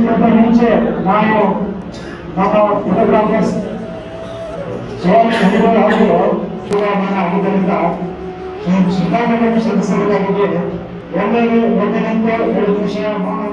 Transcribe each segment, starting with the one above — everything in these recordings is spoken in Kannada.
ಮುಗಿಸೋದಕ್ಕಿಂತ ಮುಂಚೆ ನಾವು ನಮ್ಮ ಫೋಟೋಗ್ರಾಫರ್ಸ್ ಸ್ವಯಂ ಅನುಭವ ಹಾಗೂ ಚುನಾವಣೆ ಆಗಿದ್ದರಿಂದ ಈ ಸಿದ್ಧಾಂತಗಳ ಸದಸ್ಯರಿಗಾಗಿ ಎಲ್ಲರೂ ಒಂದಿನಂತೆ ಎರಡು ನಿಮಿಷ ಮೌನ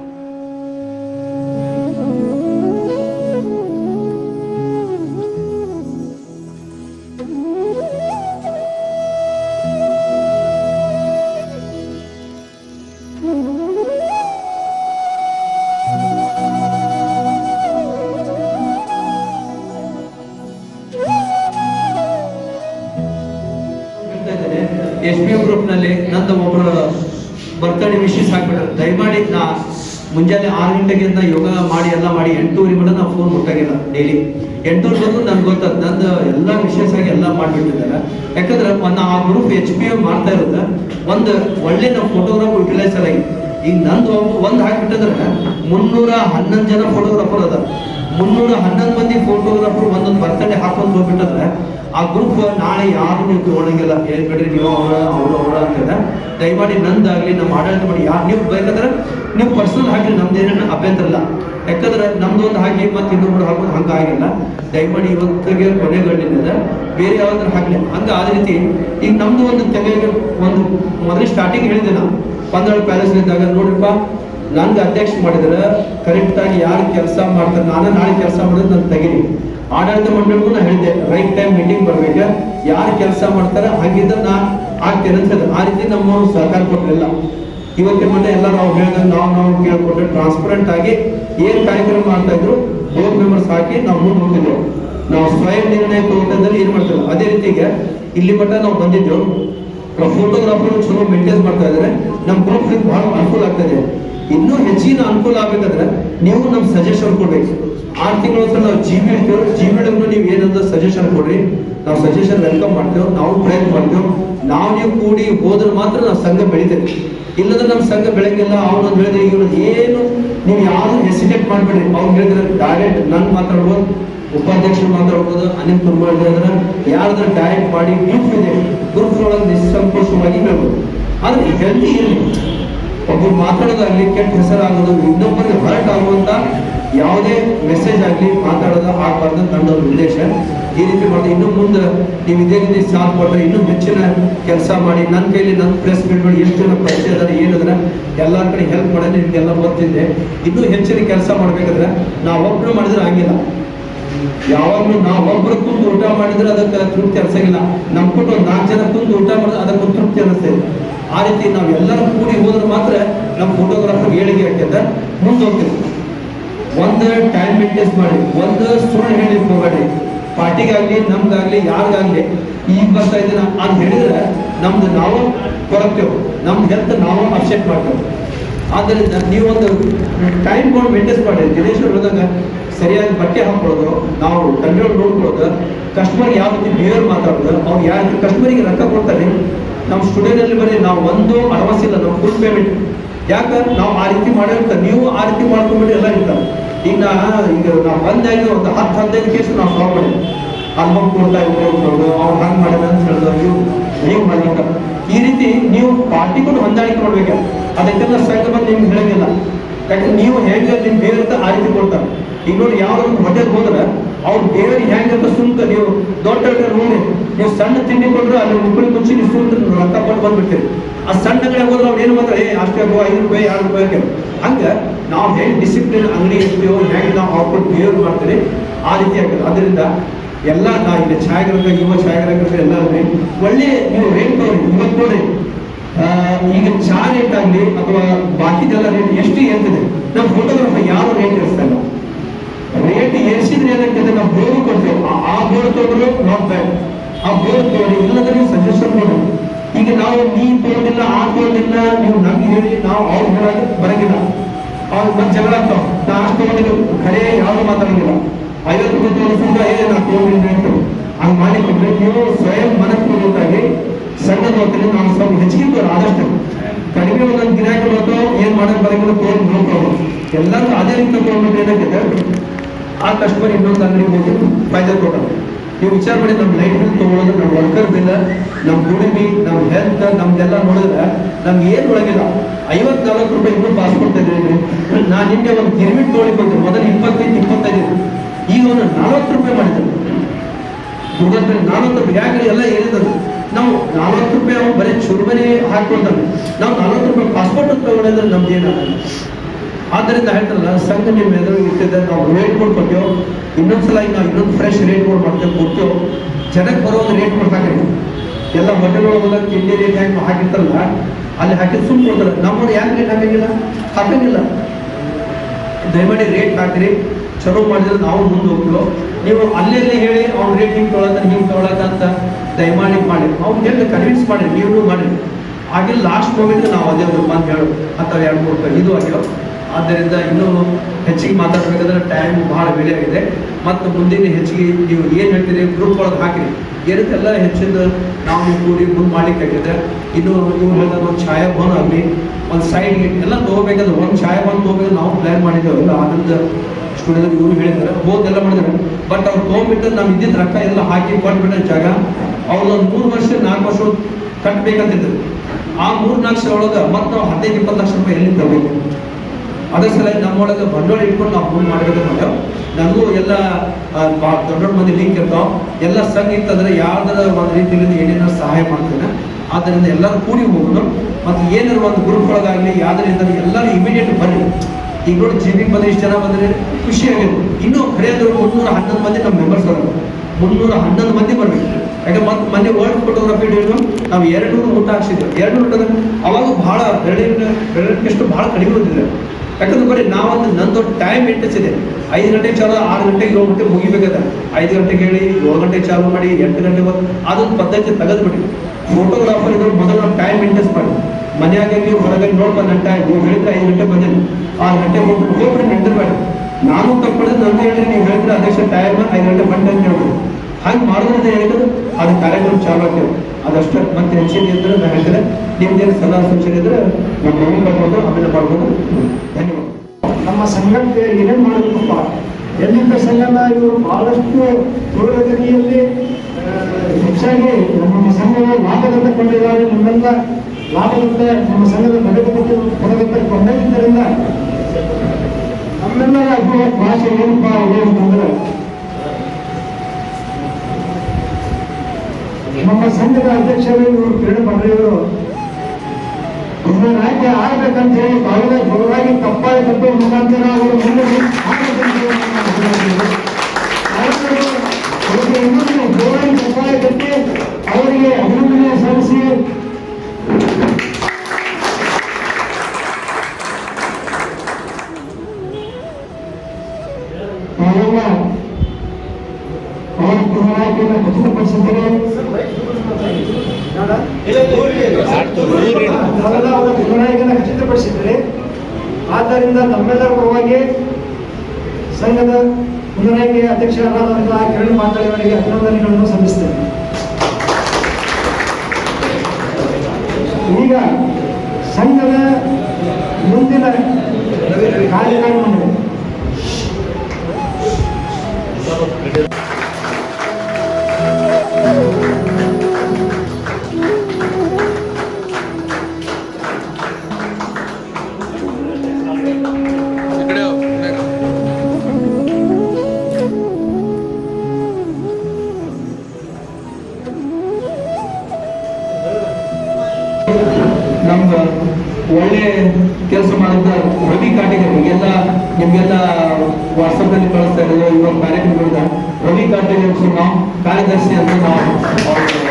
ಹೇಳ್ತಾ ಇದ್ದೇನೆ ಎಸ್ ಪಿ ಎಂ ಗ್ರೂಪ್ನಲ್ಲಿ ನಂದು ಒಬ್ಬರು ಬರ್ತಡೇ ವಿಶೇಷ ಹಾಕ್ಬಿಟ್ರೆ ದಯಮಾಡಿ ನಾ ಮುಂಜಾನೆ ಆರು ಗಂಟೆಗಿಂತ ಯೋಗ ಮಾಡಿ ಎಲ್ಲ ಮಾಡಿ ಎಂಟೂವರೆ ಮಟ್ಟ ನಾವು ಫೋನ್ ಮುಟ್ಟಾಗಿಲ್ಲ ಡೈಲಿ ಎಂಟೂವರೆ ಬಂದು ನನ್ಗೆ ಗೊತ್ತದ ನಂದು ಎಲ್ಲ ವಿಶೇಷ ಆಗಿ ಎಲ್ಲ ಮಾಡ್ಬಿಟ್ಟಿದ್ದಾರೆ ಯಾಕಂದ್ರೆ ಒಂದು ಆ ಗ್ರೂಪ್ ಎಚ್ ಪಿ ಎಂ ಮಾಡ್ತಾ ಇರೋದು ಒಂದು ಒಳ್ಳೆ ನಾವು ಫೋಟೋಗ್ರಾಫ್ ಯುಟಿಲೈಸ್ ಆಗಿ ಈಗ ನಂದು ಒಂದು ಹಾಕ್ಬಿಟ್ಟಂದ್ರೆ ಮುನ್ನೂರ ಹನ್ನೊಂದು ಜನ ಫೋಟೋಗ್ರಾಫರ್ ಅದ ಮುನ್ನೂರ ಹನ್ನೊಂದು ಮಂದಿ ಫೋಟೋಗ್ರಾಫರ್ ಒಂದೊಂದು ಬರ್ತಡೇ ಹಾಕೊಂಡು ಹೋಗ್ಬಿಟ್ಟಂದ್ರೆ ಆ ಗ್ರೂಪ್ ನಾಳೆ ಯಾರು ನೀವು ತಗೊಳಂಗಿಲ್ಲ ಹೇಳ್ಬೇಡ್ರಿ ನೀವು ಅವರ ಅವರು ಅವರ ಅಂತ ದಯಮಾಡಿ ನಂದಾಗ್ಲಿ ನಮ್ಮ ಆಡಳಿತ ಮಾಡಿ ಯಾರು ನೀವು ಬೇಕಾದ್ರೆ ನೀವು ಪರ್ಸನಲ್ ಹಾಕಿ ನಮ್ದೇನ ಅಭ್ಯಂತರ ಇಲ್ಲ ಯಾಕಂದ್ರೆ ನಮ್ದು ಒಂದು ಹಾಕಿ ಮತ್ತೆ ಇನ್ನೊಬ್ರು ಹಾಕೋದು ಹಂಗ ಆಗಿಲ್ಲ ದಯಮಾಡಿ ಇವತ್ತಿಗೆ ಕೊನೆಗೊಂಡಿದೆ ಬೇರೆ ಯಾವ್ದಾರು ಹಾಕ್ಲಿ ಹಂಗ ಆದ ರೀತಿ ಈಗ ನಮ್ದು ಒಂದು ತೆಗೆಗೆ ಒಂದು ಮೊದಲೇ ಸ್ಟಾರ್ಟಿಂಗ್ ಹೇಳಿದೆ ನಾವು ಪಂದಳ ಪ್ಯಾಲೇಸ್ ಇದ್ದಾಗ ನೋಡ್ರಿಪ್ಪ ನನ್ಗೆ ಅಧ್ಯಕ್ಷ ಮಾಡಿದ್ರೆ ಕರೆಕ್ಟ್ ಆಗಿ ಯಾರು ಕೆಲಸ ಮಾಡ್ತಾರೆ ನಾನು ನಾಳೆ ಕೆಲಸ ಮಾಡಿದ್ರೆ ನಾನು ತೆಗೀನಿ ಆಡಳಿತ ಮಂಡಳಿಗೂ ನಾ ಹೇಳಿದೆ ರೈಟ್ ಟೈಮ್ ಮೀಟಿಂಗ್ ಬರ್ಬೇಕು ಯಾರು ಕೆಲಸ ಮಾಡ್ತಾರೆ ಹಂಗಿದ್ರೆ ನಾ ಆಗ್ತೇನೆ ಅಂತ ಹೇಳಿದೆ ಆ ರೀತಿ ನಮ್ಮ ಸಹಕಾರ ಕೊಟ್ಟಿಲ್ಲ ಇವತ್ತಿನ ಮಟ್ಟ ಎಲ್ಲ ನಾವು ಹೇಳಿದ್ರೆ ನಾವು ನಾವು ಕೇಳ್ಕೊಂಡ್ರೆ ಟ್ರಾನ್ಸ್ಪರೆಂಟ್ ಆಗಿ ಏನ್ ಕಾರ್ಯಕ್ರಮ ಮಾಡ್ತಾ ಇದ್ರು ಬೋರ್ಡ್ ಮೆಂಬರ್ಸ್ ಹಾಕಿ ನಾವು ಮುಂದೆ ಹೋಗ್ತಿದ್ದೆವು ನಾವು ಸ್ವಯಂ ನಿರ್ಣಯ ತಗೊಂಡಲ್ಲಿ ಏನ್ ಮಾಡ್ತೇವೆ ಅದೇ ರೀತಿಗೆ ಇಲ್ಲಿ ಮಟ್ಟ ನಾವು ಬಂದಿದ್ದೆವು ಫೋಟೋಗ್ರಾಫರ್ ಚಲೋ ಮೇಂಟೈನ್ ಮಾಡ್ತಾ ಇದ್ದಾರೆ ನಮ್ಮ ಗ್ರೂಪ್ ಬಹಳ ಅನುಕೂಲ ಆಗ್ತದೆ ಇನ್ನೂ ಹೆಚ್ಚಿನ ಅನುಕೂಲ ಆಗ್ಬೇಕಂದ್ರೆ ನೀವು ನಮ್ ಸಜೆಷನ್ ಕೊಡ್ಬೇಕು ಆರು ತಿಂಗಳ ಒಂದ್ಸಲ ನಾವು ಜಿ ಬಿ ಇರ್ತೇವೆ ಜಿ ಬಿ ನೀವು ಏನಂತ ಸಜೆಷನ್ ಕೊಡ್ರಿ ನಾವು ಸಜೆಷನ್ ವೆಲ್ಕಮ್ ಮಾಡ್ತೇವೆ ನಾವು ಪ್ರಯತ್ನ ಮಾಡ್ತೇವೆ ನಾವು ನೀವು ಕೂಡಿ ಹೋದ್ರೆ ಮಾತ್ರ ನಾವು ಸಂಘ ಬೆಳಿತೇವೆ ಇಲ್ಲದ್ರೆ ನಮ್ಮ ಸಂಘ ಬೆಳಗಿಲ್ಲ ಅವ್ನು ಹೇಳಿದ್ರೆ ಇವ್ರು ಏನು ನೀವು ಯಾರು ಹೆಸಿಟೇಟ್ ಮಾಡ್ಬೇಡ್ರಿ ಅವ್ನು ಹೇಳಿದ್ರೆ ಡೈರೆಕ್ಟ್ ನನ್ ಮಾತಾಡ್ಬೋದು ಉಪಾಧ್ಯಕ್ಷರು ಮಾತಾಡ್ಬೋದು ಅನಿಲ್ ಕುರ್ಮಾಡಿ ಅಂದ್ರೆ ಯಾರಾದ್ರೂ ಡೈರೆಕ್ಟ್ ಮಾಡಿ ಗ್ರೂಪ್ ಇದೆ ಗ್ರೂಪ್ ಒಳಗೆ ನಿಸ್ಸಂಕೋಚವಾಗಿ ಹೇಳ್ಬೋದು ಆದ್ರೆ ಹೆಲ್ದಿ ಇರಲಿ ಒಬ್ಬರು ಮಾತಾಡೋದಾಗ್ಲಿ ಕೆಟ್ಟ ಹೆಸರಾಗೋದು ಇನ್ನೊಬ್ಬರಿಗೆ ಹರ್ಟ್ ಆಗುವಂತ ಯಾವುದೇ ಮೆಸೇಜ್ ಆಗ್ಲಿ ಮಾತಾಡೋದು ಆಗ್ಬಾರ್ದು ಅಂತ ನನ್ನ ಒಂದು ಉದ್ದೇಶ ಈ ರೀತಿ ಮಾಡಿ ಇನ್ನು ಮುಂದೆ ನೀವು ಇದೇ ರೀತಿ ಸಾಥ್ ಕೊಟ್ಟರೆ ಇನ್ನೂ ಹೆಚ್ಚಿನ ಕೆಲಸ ಮಾಡಿ ನನ್ನ ಕೈಲಿ ನನ್ನ ಪ್ರೆಸ್ ಮೀಟ್ಗಳು ಎಷ್ಟು ಜನ ಪರಿಚಯ ಅದಾರೆ ಏನಂದ್ರೆ ಎಲ್ಲರ ಕಡೆ ಹೆಲ್ಪ್ ಮಾಡೋದು ನಿಮ್ಗೆಲ್ಲ ಗೊತ್ತಿದೆ ಇನ್ನೂ ಹೆಚ್ಚಿನ ಕೆಲಸ ಮಾಡ್ಬೇಕಾದ್ರೆ ನಾವೊಬ್ರು ಮಾಡಿದ್ರೆ ಆಗಿಲ್ಲ ಯಾವಾಗ್ಲೂ ನಾವೊಬ್ರು ಕುಂತು ಊಟ ಮಾಡಿದ್ರೆ ಅದಕ್ಕೆ ತೃಪ್ತಿ ಅನ್ಸಂಗಿಲ್ಲ ನಮ್ ಕೊಟ್ಟು ಒಂದು ನಾಲ್ಕು ಜನ ಕುಂತು ಊಟ ಮಾಡಿದ್ರೆ ಅದಕ್ಕೆ ತೃಪ್ತಿ ಅನಿಸ್ತೇವೆ ಆ ರೀತಿ ನಾವು ಎಲ್ಲರೂ ಕೂಡಿ ಹೋದ್ರೆ ಮಾತ್ರ ನಮ್ಮ ಫೋಟೋಗ್ರಾಫರ್ ಏಳಿಗೆ ಆಗ್ತದೆ ಮುಂದೆ ಹೋಗ್ತೀವಿ ಒಂದು ಟೈಮ್ ಮೇಂಟೈನ್ಸ್ ಮಾಡಿ ಒಂದು ಸುಳ್ಳು ಹೇಳಿ ಹೋಗಬೇಡಿ ಪಾರ್ಟಿಗಾಗ್ಲಿ ನಮ್ಗಾಗ್ಲಿ ಯಾರಿಗಾಗ್ಲಿ ಈಗ ಬರ್ತಾ ಇದ್ದೀನ ಅಂತ ಹೇಳಿದ್ರೆ ನಮ್ದು ನಾವು ಕೊರಗ್ತೇವೆ ನಮ್ದು ಹೆಲ್ತ್ ನಾವು ಅಪ್ಸೆಟ್ ಮಾಡ್ತೇವೆ ಆದ್ದರಿಂದ ನೀವೊಂದು ಟೈಮ್ ಕೊಂಡು ಮೇಂಟೈನ್ಸ್ ಮಾಡಿ ದಿನೇಶ್ ಅವ್ರು ಹೇಳಿದಾಗ ಸರಿಯಾಗಿ ಬಟ್ಟೆ ಹಾಕೊಳ್ಳೋದು ನಾವು ಕಂಟ್ರೋಲ್ ನೋಡ್ಕೊಳ್ಳೋದು ಕಸ್ಟಮರ್ ಯಾವ ರೀತಿ ಬಿಹೇವಿಯರ್ ಮಾತಾಡೋದು ಅವ್ರು ಯಾವ ರೀತಿ ಕಸ್ಟಮರಿಗೆ ರೊಕ್ಕ ಕೊಡ್ತಾರೆ ನಮ್ಮ ಸ್ಟುಡಿಯೋದಲ್ಲಿ ಬರೀ ನಾವು ಒಂದು ಅಡ್ವಾನ್ಸ್ ಇಲ್ಲ ನಾವು ಫುಲ್ ಪೇಮೆಂಟ್ ಯಾಕಂದ್ರೆ ನಾವು ಆ ರೀತಿ ಮಾಡಿರ್ತಾರೆ ನೀವು ಆ ರೀತಿ ಮಾಡ್ಕೊಂಡ್ಬಿಟ್ಟು ಎಲ್ಲ ಇರ್ತಾರೆ ಈಗ ನಾ ಈಗ ನಾವು ಬಂದಾಗಿ ಒಂದು ಹತ್ತು ಹದಿನೈದು ಕೇಸ್ ನಾವು ಸಾಲ್ವ್ ಮಾಡಿದ್ವಿ ಆಲ್ಬಮ್ ಕೊಡ್ತಾ ಇದ್ರು ಅವ್ರು ಹಂಗ್ ಮಾಡಿದ ಅಂತ ಹೇಳಿದ್ರು ಇವ್ರು ಹೇಗ್ ಮಾಡ್ಲಿಕ್ಕೆ ಈ ರೀತಿ ನೀವು ಪಾರ್ಟಿ ಕೂಡ ಹೊಂದಾಣಿಕೆ ಮಾಡ್ಬೇಕು ಅದಕ್ಕೆಲ್ಲ ಸಂಘ ಬಂದು ನಿಮ್ಗೆ ಹೇಳಂಗಿಲ್ಲ ಯಾಕಂದ್ರೆ ನೀವು ಹೇಗೆ ನಿಮ್ ಬೇರೆ ಆ ರೀತಿ ಕೊಡ್ತಾರೆ ಈಗ ನೋಡಿ ಯಾವ ಹೋಟೆಲ್ ಹೋದ್ರೆ ಅವ್ರು ಬೇರೆ ಹೆಂಗಂತ ಸುಂಕ ನೀವು ದೊಡ್ಡ ದೊಡ್ಡ ನೋಡಿ ನೀವು ಸಣ್ಣ ತಿಂಡಿ ಕೊಟ್ರೆ ಅಲ್ಲಿ ಮುಕ್ಕಳಿ ಮುಂಚೆ ನೀವು ಸುಂಕ ರೊಕ್ಕ ಕೊಟ್ಟು ಬಂದ್ಬಿಡ್ತೀರಿ ಆ ಸಣ್ಣ ಕಡೆ ಹೋದ್ರೆ ಅವ್ರು ಏನು ಮಾಡ್ತಾರೆ ಏ ಅಷ್ಟೇ ಆಗೋ ಐದು ರೂಪಾಯಿ ಎರಡು ರೂಪಾಯಿ ಹಾಕ್ಯಾರ. ಹಂಗ ನಾವು ಹೆಂಗ್ ಡಿಸಿಪ್ಲಿನ್ ಅಂಗಡಿ ಇರ್ತೀವೋ ಹೆಂಗ್ ನಾವು ಅವ್ಕೊಂಡು ಬಿಹೇವ್ ಮಾಡ್ತೀವಿ ಆ ರೀತಿ ಆಗ್ತದೆ ಅದರಿಂದ ಎಲ್ಲ ನಾ ಇಲ್ಲಿ ಛಾಯಾಗ್ರಾಹಕ ಯುವ ಛಾಯಾಗ್ರಾಹಕರು ಎಲ್ಲ ಒಳ್ಳೆ ನೀವು ರೇಟ್ ನೋಡಿ ಇವತ್ತು ನೋಡಿ ಆ, ಈಗ ಚಾ ರೇಟ್ ಆಗಲಿ ಅಥವಾ ಬಾಕಿದೆಲ್ಲ ರೇಟ್ ಎಷ್ಟು ಏರ್ತಿದೆ ನಮ್ಮ ಫೋಟೋಗ್ರಾಫರ್ ಯಾರು ರೇಟ್ ಏರಿಸ್ತಾ ಇಲ್ಲ ರೇಟ್ ಏರಿಸಿದ್ರೆ ಏನಾಗ್ತದೆ ನಾವು ಬೋರ್ಡ್ ಕೊಡ್ತೇವೆ ಆ- ಆ ಬೋರ್ಡ್ ತಗೊಂಡ್ರು ನಾಟ್ ಬ್ಯಾಡ್ ಆ ಬೋರ್ಡ್ ತಗೊಳ್ಳಿ ಇಲ್ಲದ್ರೆ ನೀವು ಸಜೆಷನ್ ಕೊಡಿ ಈಗ ನಾವು ನೀ ತಗೊಂಡಿಲ್ಲ ಆ ತಗೊಂಡಿಲ್ಲ ನೀವು ನಮ್ಗೆ ಹೇಳಿ ನಾವು ಅವ್ರು ಹೇಳೋದು ಬರಂಗಿಲ್ಲ ಅವ್ರು ಮತ್ತೆ ಜಗಳ ಆಗ್ತಾವ ನಾ ಅಷ್ಟು ತಗೊಂಡಿದ್ದು ಖರೆ ಯಾವ್ದು ಮಾತಾಡಂಗಿಲ್ಲ ಐವತ್ತು ರೂಪಾಯಿ ತಗೊಂಡು ಏ ನಾ ತಗೊಂಡಿದ್ದೆ ಅಂತ ಹಂಗ್ ಮಾಡಿಕೊಂಡ್ರೆ ನೀವು ಸ್ವಯಂ ಮನಸ್ಪೂರ್ವಕವಾಗಿ ಸಣ್ಣದ ಹೊತ್ತಲ್ಲಿ ನಾವು ಸ್ವಲ್ಪ ಹೆಚ್ಚಿಗೆ ತೋರ ಆದಷ್ಟು ಕಡಿಮೆ ಒಂದೊಂದು ಗಿರಾಕಿ ಬರ್ತಾವ ಏನ್ ಮಾಡಕ್ ಬರಂಗಿಲ್ಲ ತಗೊಂಡು ನೋಡ್ಕೊಂಡು ಎಲ್ಲರೂ ಅದೇ ರೀತಿ ತಗೊಂಡ್ಬಿಟ್ಟು ಏನಾಗಿದೆ ಆ ಕಸ್ಟಮರ್ ಇನ್ನೊಂದು ಅಂಗಡಿ ಹೋಗಿ ಫೈದಾ ಕೊಡೋದು ನೀವು ವಿಚಾರ ಮಾಡಿ ನಮ್ಮ ಲೈಟ್ ಬಿಲ್ ತಗೊಳ್ಳೋದು ನಮ್ಮ ವರ್ಕರ್ ಬಿಲ್ ನಮ್ಮ ದುಡಿಮೆ ನಮ್ಮ ಹೆಲ್ತ್ ನಮ್ದೆಲ್ಲ ನೋಡಿದ್ರೆ ನಮ್ಗೆ ಏನು ಒಳಗಿಲ್ಲ ಐವತ್ನಾಲ್ಕು ರೂಪಾಯಿ ಇನ್ನೂ ಪಾಸ್ಪೋರ್ಟ್ ಇದ್ರಿ ನಾನು ನಿನ್ನೆ ಒಂದು ಗಿರ್ಮಿಟ್ ತೊಗೊಳಿಕ್ ಬಂದೆ ಮೊದಲು ಇಪ್ಪತ್ತೈದು ಇಪ್ಪತ್ತೈದು ಇತ್ತು. ಈಗ ಒಂದು ನಲವತ್ತು ರೂಪಾಯಿ ಮಾಡಿದ್ದಾರೆ ಮುಗಿದ್ರೆ ನಾಲ್ವತ್ತು ರೂಪಾಯಿ ಯಾಕೆ ಎಲ್ಲ ಏನಿದೆ ನಾವು ನಾಲ್ವತ್ತು ರೂಪಾಯಿ ಅವ್ನು ಬರೀ ಚುರುಮನೆ ಹಾಕೊಳ್ತಾನೆ ನಾವು ನಲವತ್ತು ರೂಪಾಯಿ ಪಾಸ್ಪೋರ್ಟ್ ತಗೊಂಡಿದ್ರೆ ನಮ್ದು ಏನಾಗಲ್ಲ ಆದ್ದರಿಂದ ಹೇಳ್ತಾರಲ್ಲ ಸಂಘ ನಿಮ್ಮ ಎದುರು ಇಟ್ಟಿದ್ದೆ ನಾವು ರೇಟ್ ಬೋರ್ಡ್ ಕೊಟ್ಟೆವು ಇನ್ನೊಂದ್ಸಲ ಈಗ ನಾವು ಇನ್ನೊಂದು ಫ್ರೆಶ್ ರೇಟ್ ಬೋರ್ಡ್ ಮಾಡ್ತೇವೆ ಕೊಟ್ಟು ಜನಕ್ಕೆ ಬರೋ ಒಂದು ರೇಟ್ ಕೊಡ್ತಾರೆ ಎಲ್ಲ ಹೋಟೆಲ್ ಒಳಗೆಲ್ಲ ತಿಂಡಿ ರೇಟ್ ಹಾಕಿ ಹಾಕಿರ್ತಾರಲ್ಲ ಅಲ್ಲಿ ಹಾಕಿ ಸುಮ್ ಕೊಡ್ತಾರೆ ನಮ್ಮವ್ರು ಯಾಕೆ ರೇಟ್ ಹಾಕಂಗಿಲ್ಲ ಹಾಕಂಗಿಲ್ಲ ದಯಮಾಡಿ ರೇಟ್ ಹಾಕ್ರಿ ಚಲೋ ಮಾಡಿದ್ರೆ ನಾವು ಮುಂದೆ ಹೋಗ್ತೀವೋ ನೀವು ಅಲ್ಲೆಲ್ಲೇ ಹೇಳಿ ಅವ್ನ ರೇಟ್ ಹಿಂಗೆ ತೊಗೊಳತ್ತ ಹಿಂಗೆ ತೊಗೊಳತ್ತ ಅಂತ ದಯಮಾಡಿ ಮಾಡಿ ಅವ್ನು ಹೇಳಿ ಕನ್ವಿನ್ಸ್ ಮಾಡಿ ನೀವು ಮಾಡಿ ಹಾಗೆ ಲಾಸ್ಟ್ ಮೂಮೆಂಟ್ ನಾವು ಅದೇ ಒಂದು ಬಂದು ಹೇಳು ಅಥವಾ ಎರಡು ಮೂರು ರೂಪಾಯಿ ಇದು ಆಗ್ಯಾವ ಆದ್ದರಿಂದ ಇನ್ನೂ ಹೆಚ್ಚಿಗೆ ಮಾತಾಡ್ಬೇಕಾದ್ರೆ ಟೈಮ್ ಬಹಳ ಬೆಲೆ ಆಗಿದೆ ಮತ್ತು ಮುಂದಿನ ಹೆಚ್ಚಿಗೆ ನೀವು ಏನು ಹೇಳ್ತೀರಿ ಗ್ರೂಪ್ ಒಳಗೆ ಹಾಕಿರಿ ಏನಕ್ಕೆಲ್ಲ ಹೆಚ್ಚಿನ ನಾವು ನೀವು ಕೂಡಿ ಮುಂದೆ ಮಾಡ್ಲಿಕ್ಕೆ ಆಗಿದೆ ಇನ್ನು ಇವ್ರು ಹೇಳಿದ ಒಂದು ಛಾಯಾಭವನ ಆಗಲಿ ಒಂದು ಸೈಡ್ಗೆ ಎಲ್ಲ ತೊಗೋಬೇಕಾದ್ರೆ ಒಂದು ಛಾಯಾಭವನ ತೊಗೋಬೇಕಾದ್ರೆ ನಾವು ಪ್ಲ್ಯಾನ್ ಮಾಡಿದ್ದೇವೆ ಎಲ್ಲ ಆನಂದ ಸ್ಟುಡಿಯೋದಲ್ಲಿ ಇವರು ಹೇಳಿದ್ದಾರೆ ಹೋದೆಲ್ಲ ಮಾಡಿದ್ದಾರೆ ಬಟ್ ಅವ್ರು ತೊಗೊಂಡ್ಬಿಟ್ಟು ನಾವು ಇದ್ದಿದ್ದ ರೊಕ್ಕ ಎಲ್ಲ ಹಾಕಿ ಕೊಟ್ಬಿಟ್ಟ ಜಾಗ ಅವ್ರು ಒಂದು ಮೂರು ವರ್ಷ ನಾಲ್ಕು ವರ್ಷ ಕಟ್ಬೇಕಂತಿದ್ರು ಆ ಮೂರು ನಾಲ್ಕು ವರ್ಷ ಒಳಗೆ ಮತ್ತೆ ನಾವು ಹದಿನೈದು ಇಪ್ಪತ್ತು ಲಕ್ಷ ರೂಪಾಯಿ ಎಲ್ಲಿಂದ ತರಬೇಕು ಅದ್ರ ಸಲ ನಮ್ಮೊಳಗೆ ಬಂಡವಾಳ ಇಟ್ಕೊಂಡು ನಾವು ಮುಂದೆ ಮಾಡಬೇಕು ಮಾಡ್ಯಾವ ನನಗೂ ಎಲ್ಲ ಆ, ಬಾ- ದೊಡ್ಡ ದೊಡ್ಡ ಮಂದಿ ಲಿಂಕ್ ಇರ್ತಾವ ಎಲ್ಲ ಸಂಘ ಇತ್ತಂದ್ರೆ ಯಾವ್ದಾರ ಒಂದು ರೀತಿಯಿಂದ ಏನೇನೋ ಸಹಾಯ ಮಾಡ್ತೇನೆ ಆದ್ದರಿಂದ ಎಲ್ಲರೂ ಕೂಡಿ ಹೋಗೋದು ಮತ್ತು ಏನಾದ್ರು ಒಂದು ಗ್ರೂಪ್ ಒಳಗಾಗಲಿ ಯಾವ್ದರಿಂದ ಎಲ್ಲರೂ ಇಮಿಡಿಯೇಟ್ ಬರ್ರಿ ಈಗ ನೋಡಿ ಜಿ ಬಿ ಬಂದ್ರೆ ಇಷ್ಟು ಜನ ಬಂದ್ರೆ ಖುಷಿ ಆಗಿದೆ ಇನ್ನೂ ಖರೆಯದ್ರು ಮುನ್ನೂರ ಹನ್ನೊಂದು ಮಂದಿ ನಮ್ಮ ಮೆಂಬರ್ಸ್ ಅದಾರ ಮುನ್ನೂರ ಹನ್ನೊಂದು ಮಂದಿ ಬರ್ಬೇಕು ಯಾಕೆ ಮತ್ತೆ ಮೊನ್ನೆ ವರ್ಲ್ಡ್ ಫೋಟೋಗ್ರಫಿ ಡೇನು ನಾವು ಎರಡು ನೂರು ಊಟ ಹಾಕ್ಸಿದ್ವಿ ಎರಡು ಊಟದ ಅವಾಗ ಬಹಳ ಬೆರಳಿನ ಬೆರಳಿನಷ್ಟು ಬಹಳ ಕಡಿಮೆ ಬಂದಿದೆ ಯಾಕಂದ್ರೆ ಬರೀ ನಾವೊಂದು ನಂದು ಟೈಮ್ ಇದೆ ಐದು ಗಂಟೆಗೆ ಚಾಲು ಆರು ಗಂಟೆಗೆ ಏಳು ಗಂಟೆಗೆ ಮುಗಿಬೇಕದ ಐದು ಗಂಟೆಗೆ ಹೇಳಿ ಏಳು ಗಂಟೆಗೆ ಚಾಲು ಮಾಡಿ ಎಂಟು ಗಂಟೆಗೆ ಬಂದು ಅದೊಂದು ಪದ್ಧತಿ ತೆಗೆದ್ಬಿಡಿ ಫೋಟೋಗ್ರಾಫರ್ ಇದ್ರು ಮೊದಲು ನಾವು ಟೈಮ್ ಮೇಂಟೈನ್ಸ್ ಮಾಡಿ ಮನೆಯಾಗಿ ಹೊರಗೆ ನೋಡ್ಬ ನನ್ನ ಟೈಮ್ ನೀವು ಹೇಳಿದ್ರೆ ಐದು ಗಂಟೆ ಬಂದೇನೆ ಆರು ಗಂಟೆಗೆ ಹೋಗ್ಬಿಟ್ಟು ಹೋಗ್ಬಿಡಿ ನಿಂದಿರ್ಬೇಡಿ ನಾನು ತಪ್ಪಿದ್ರೆ ನಂದು ಹೇಳಿದ್ರೆ ನೀವು ಹೇಳಿದ್ರೆ ಅಧ್ಯಕ್ಷ ಟೈಮ್ ಐದು ಗಂಟೆ ಬಂದೆ ಅಂತ ಹೇಳ್ಬೋದು ಹಂಗೆ ಮಾಡೋದ್ರಿಂದ ಹೇಳಿದ್ರೆ ಅದು ಕಾರ್ಯಕ್ರಮ ಚಾಲು ಆಗ್ತೇವೆ ಅದಷ್ಟೇ ಮತ್ತೆ ಹೆಚ್ಚಿನ ಇದ್ರೆ ನಾನು ಹೇಳ್ತೇನೆ ನಿಮ್ದೇನು ಸಲಹಾ ಸೂಚನೆ ಇದ್ರೆ ನಮ್ಮ ಮನೆ ಬರ್ಬೋದು ಆಮೇಲೆ ಮಾಡ್ಬೋದು ಧನ್ಯವಾದ ನಮ್ಮ ಸಂಘಕ್ಕೆ ಏನೇನು ಮಾಡಬೇಕಪ್ಪ ಎಲ್ಲಿಂದ ಸಂಘನ ಇವರು ಬಹಳಷ್ಟು ತೀವ್ರಗತಿಯಲ್ಲಿ ಆ, ಹೆಚ್ಚಾಗಿ ನಮ್ಮ ಸಂಘದ ಲಾಭದಿಂದ ಕೊಂಡಿದ್ದಾರೆ ನಮ್ಮೆಲ್ಲ ಲಾಭದಿಂದ ನಮ್ಮ ಸಂಘದ ಪ್ರಗತಿ ಪ್ರಗತಿ ಕೊಂಡೊಯ್ದ್ದರಿಂದ ನಮ್ಮೆಲ್ಲರ ಅಭಿಪ್ರಾಯ ಭಾಷೆ ಏನಪ್ಪ ಇದೆ ಅಂತಂದ್ರೆ ನಮ್ಮ ಸಂಘದ ಅಧ್ಯಕ್ಷರು ಇವರು ಕಿರಣ್ ಬಂದ್ರಿಯವರು ಇದನ್ನ ರಾಜ್ಯ ಆಗ್ಬೇಕಂತ ಹೇಳಿ ಬಹಳ ಜೋರಾಗಿ ತಪ್ಪಾಗಿ ತಪ್ಪುವ ಮುಖಾಂತರ ಅವರು ಮುಂದೆ ಆಗ್ಬೇಕಂತ ಹೇಳಿ ನಮ್ಮ ಅಭಿಪ್ರಾಯ. ಅವರು ಅವರಿಗೆ ಇನ್ನೊಂದು ಜೋರಾಗಿ ತಪ್ಪಾಗಿ ತಪ್ಪಿ ಅವರಿಗೆ ಅಭಿನಂದನೆ ಸಲ್ಲಿಸಿ ನಾವೆಲ್ಲ ಅವರ ಪುನರಾಯ್ಕೆಯನ್ನು ಖಚಿತಪಡಿಸಿದ್ದೇವೆ ನಾವೆಲ್ಲ ಅವರ ಪುನರಾಯ್ಕೆಯನ್ನು ಖಚಿತಪಡಿಸಿದರೆ ಆದ್ದರಿಂದ ತಮ್ಮೆಲ್ಲರ ಪರವಾಗಿ ಸಂಘದ ಪುನರಾಯ್ಕೆ ಅಧ್ಯಕ್ಷರಾದಂತಹ ಕಿರಣ್ ಮಾತಾಡಿ ಅವರಿಗೆ ಅಭಿನಂದನೆಗಳನ್ನು ಸಲ್ಲಿಸ್ತೇನೆ ಈಗ ಸಂಘದ ಮುಂದಿನ ಕಾರ್ಯಕ್ರಮ ಮಂಡಳಿ ನಮ್ದು ಒಳ್ಳೆ ಕೆಲಸ ಮಾಡಿದ ರವಿ ಕಾಟಿಗೆ ಎಲ್ಲ ನಿಮ್ಗೆಲ್ಲ ವಾಟ್ಸಪ್ ಅಲ್ಲಿ ಕಳಿಸ್ತಾ ಇರೋದು ಇವಾಗ ಕಾರ್ಯಕ್ರಮಗಳಿಂದ ರವಿ ಕಾಟಿಗೆ ನಾವು ಕಾರ್ಯದರ್ಶಿ ಅಂತ ನಾವು ಅವ್ರಿಗೆ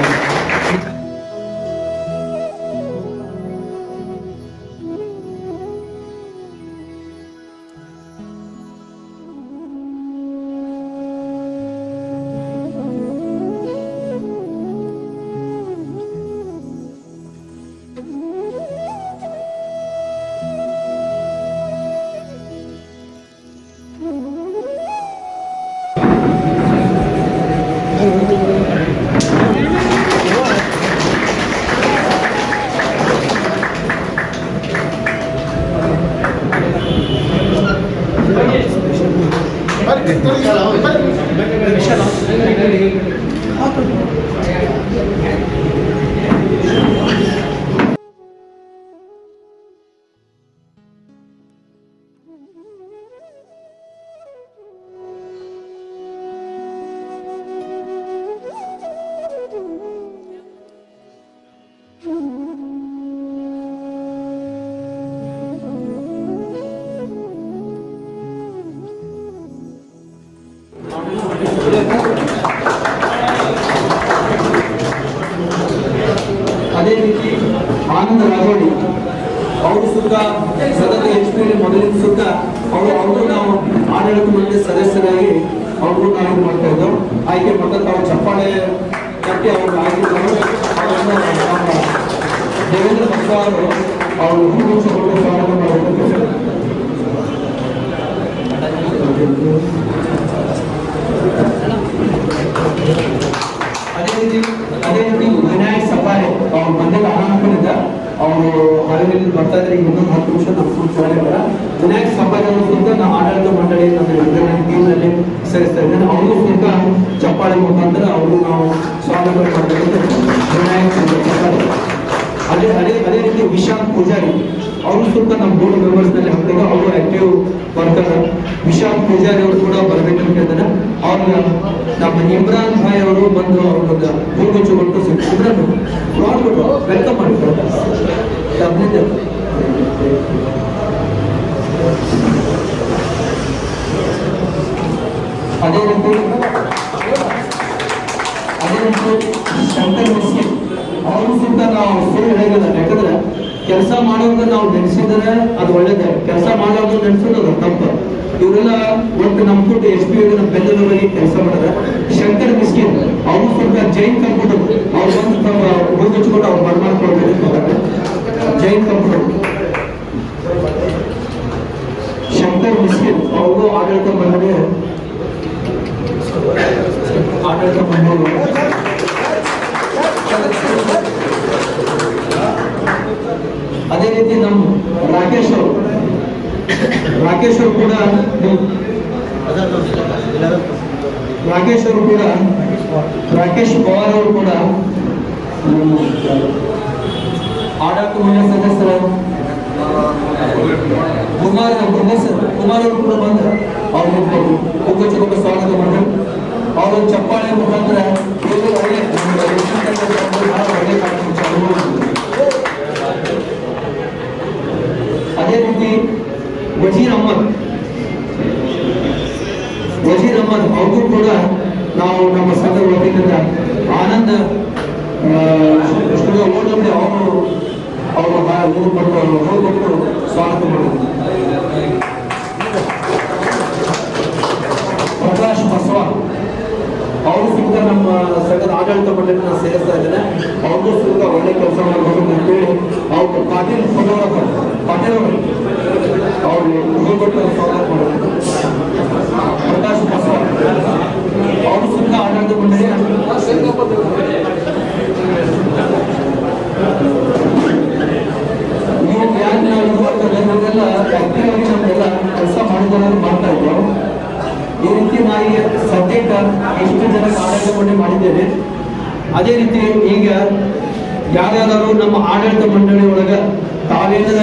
Thank you. ಅದೇ ರೀತಿ ಆನಂದ ರಾಗೋಡಿ ಅವರು ಸುತ್ತ ಸತತ ಎಚ್ ಪಿ ಮೊದಲಿನ ಸುತ್ತ ಅವರು ಅವರು ನಾವು ಆಡಳಿತ ಮಂಡಳಿ ಸದಸ್ಯರಾಗಿ ಅವರು ನಾವು ಇದು ಮಾಡ್ತಾ ಇದ್ದೆವು ಆಯ್ಕೆ ಮಾಡ್ತಾ ತಾವು ಚಪ್ಪಾಳೆ ಕಟ್ಟಿ ಅವರು ಆಗಿದ್ದರು ಅವರನ್ನ ನಮ್ಮ ದೇವೇಂದ್ರ ಭಟ್ಟ ಅವರು ಅವರು ಹೂಗುಚ್ಛಗಳು ಸ್ವಾಗತ ಮಾಡಬೇಕು ಅದೇ ರೀತಿ ಅದೇ ರೀತಿ ವಿನಾಯಕ್ ಸಫಾರಿ ಅವ್ರು ಬಂದಿಲ್ಲ ಹಣ ಹಾಕೊಂಡಿದ್ದ ಅವರು ಹರವಿಲ್ಲಿ ಬರ್ತಾ ಇದ್ರೆ ಈಗ ಇನ್ನೊಂದು ಹತ್ತು ನಿಮಿಷ ನಮ್ಮ ಕೂತ್ಕೊಳ್ಳಿ ಬೇಡ ವಿನಾಯಕ್ ಸಫಾರಿ ಅವರು ಸುತ್ತ ನಾವು ಆಡಳಿತ ಮಂಡಳಿ ನಮ್ಮ ಟೀಮ್ನಲ್ಲಿ ಸೇರಿಸ್ತಾ ಇದ್ದೇನೆ ಅವರು ಸುತ್ತ ಚಪ್ಪಾಳೆ ಮುಖಾಂತರ ಅವರು ನಾವು ಸ್ವಾಗತ ಮಾಡಬೇಕು ವಿನಾಯಕ್ ಸಫಾರಿ ಅದೇ ಅದೇ ಅದೇ ರೀತಿ ವಿಶಾಲ್ ಪೂಜಾರಿ ಅವರು ಸ್ವಲ್ಪ ನಮ್ಮ ಬೋರ್ಡ್ ಮೆಂಬರ್ಸ್ ನಲ್ಲಿ ಹಾಕಿದ್ರು ಅವರು ಆಕ್ಟಿವ್ ವರ್ಕರ್ ವಿಶಾಲ್ ಪೂಜಾರಿ ಅವರು ಕೂಡ ಬರ್ಬೇಕಂತ ಹೇಳಿದಾರೆ ಅವ್ರಿಗೆ ನಮ್ಮ ಇಮ್ರಾನ್ ಭಾಯ್ ಅವರು ಬಂದು ಅವ್ರನ್ನ ಹೂಗುಚ್ಚು ಕೊಟ್ಟು ಸಿ- ಇಮ್ರಾನ್ ಫ್ರಾಡ್ ಕೊಟ್ಟು ವೆಲ್ಕಮ್ ಮಾಡಿದ್ರು ಡಬ್ಲಿಂದ ಅದೇ ರೀತಿ ಅದೇ ರೀತಿ ಶಂಕರ್ ಮಿಸ್ಕಿ ಅವರು ಸುತ್ತ ನಾವು ಸುಳ್ಳು ಹೇಳಿಲ್ಲ ಯಾಕಂದ್ರೆ ಕೆಲಸ ಮಾಡೋದು ನಾವು ನೆನೆಸಿದ್ರೆ ಅದು ಒಳ್ಳೇದೇ ಕೆಲಸ ಮಾಡೋದು ನೆನೆಸೋದು ಅದು ತಪ್ಪು ಇವರೆಲ್ಲ ಒಟ್ಟು ನಮ್ಮ ಕೂಟ ಎಸ್ ಪಿ ನಮ್ಮ ಬೆಂಗಳೂರಲ್ಲಿ ಕೆಲಸ ಮಾಡಿದ್ರೆ ಶಂಕರ್ ಮಿಸ್ಕಿನ್ ಅವರು ಸ್ವಲ್ಪ ಜೈನ್ ಕಂಪ್ಯೂಟರ್ ಅವ್ರು ಒಂದು ಹೂಗುಚ್ಚಿಕೊಂಡು ಅವ್ರು ಬರ್ಮಾಡ್ಕೊಳ್ಬೇಕು ಜೈನ್ ಕಂಪ್ಯೂಟರ್ ಶಂಕರ್ ಮಿಸ್ಕಿನ್ ಅವರು ಆಡಳಿತ ಮಂಡಳಿ ಆಡಳಿತ ಮಂಡಳಿ ಅದೇ ರೀತಿ ನಮ್ಮ ರಾಕೇಶ್ ಅವರು ರಾಕೇಶ್ ಅವರು ಕೂಡ ರಾಕೇಶ್ ಅವರು ಕೂಡ ರಾಕೇಶ್ ಪವಾರ್ ಅವರು ಕೂಡ ನಮ್ಮ ಆಡಳಿತ ಮಂಡಳಿ ಸದಸ್ಯರು ಕುಮಾರ್ ಪ್ರೊಫೆಸರ್ ಕುಮಾರ್ ಅವರು ಕೂಡ ಬಂದು ಅವ್ರು ಕುಗ್ಗಚ್ಚಗೊಬ್ಬ ಸ್ವಾಗತ ಮಾಡಿದ್ರು ಅವರು ಚಪ್ಪಾಳೆ ಮುಖಾಂತರ ಇವರು ಒಳ್ಳೆ ನಮ್ಮ ದೇಶಕ್ಕೆ ಬಹಳ ಒಳ್ಳೆ ಕಾರ್ಯಕ್ರಮ ಚಾಲೂ ಮಾಡಿದ್ರು. ಅದೇ ರೀತಿ ವಜೀರ್ ಅಹಮದ್ ವಜೀರ್ ಅಹಮದ್ ಅವರು ಕೂಡ ನಾವು ನಮ್ಮ ಸಂಘದ ವತಿಯಿಂದ ಆನಂದ ಓಡಬ್ಳಿ ಅವರು ಅವರು ಇದು ಕೊಟ್ಟು ಹೋಗ್ಬಿಟ್ಟು ಸ್ವಾಗತ ಮಾಡಿದ್ರು ಪ್ರಕಾಶ್ ಬಸವ ಅವರು ಸುತ್ತ ನಮ್ಮ ಸಂಘದ ಆಡಳಿತ ಮಂಡಳಿನ ಸೇರಿಸ್ತಾ ಇದ್ದೇನೆ ಅವ್ರಿಗೂ ಸುತ್ತ ಒಳ್ಳೆ ಕೆಲಸ ಮಾಡಬೇಕು ಅಂತೇಳಿ ಅವ್ರು ಪಾಟೀಲ್ ಫೋಟೋಗ್ರಾಫರ್ ಪಾಟೀಲ್ ಅವರು ಅವ್ರು ಹೋಗ್ಬಿಟ್ಟು ಸ್ವಾಗತ ಮಾಡಬೇಕು ಪ್ರಕಾಶ್ ಬಸವ ಅವರು ಸುತ್ತ ಆಡಳಿತ ಮಂಡಳಿ ನೀವು ಯಾರು ನಾವು ಇರುವಾಗಲೇ ನಾವೆಲ್ಲ ಆಕ್ಟಿವ್ ಆಗಿ ನಮ್ಮೆಲ್ಲ ಕೆಲಸ ಮಾಡಿದವರು ಮಾಡ್ತಾ ಇದ್ದೇವೆ ಈ ರೀತಿ ನಾ ಈಗ ಸದ್ಯಕ್ಕೆ ಎಷ್ಟು ಜನಕ್ಕೆ ಆಡಳಿತ ಮಂಡಳಿ ಮಾಡಿದ್ದೇನೆ ಅದೇ ರೀತಿ ಈಗ ಯಾರ್ಯಾರು ನಮ್ಮ ಆಡಳಿತ ಮಂಡಳಿ ಒಳಗ ತಾವೇನ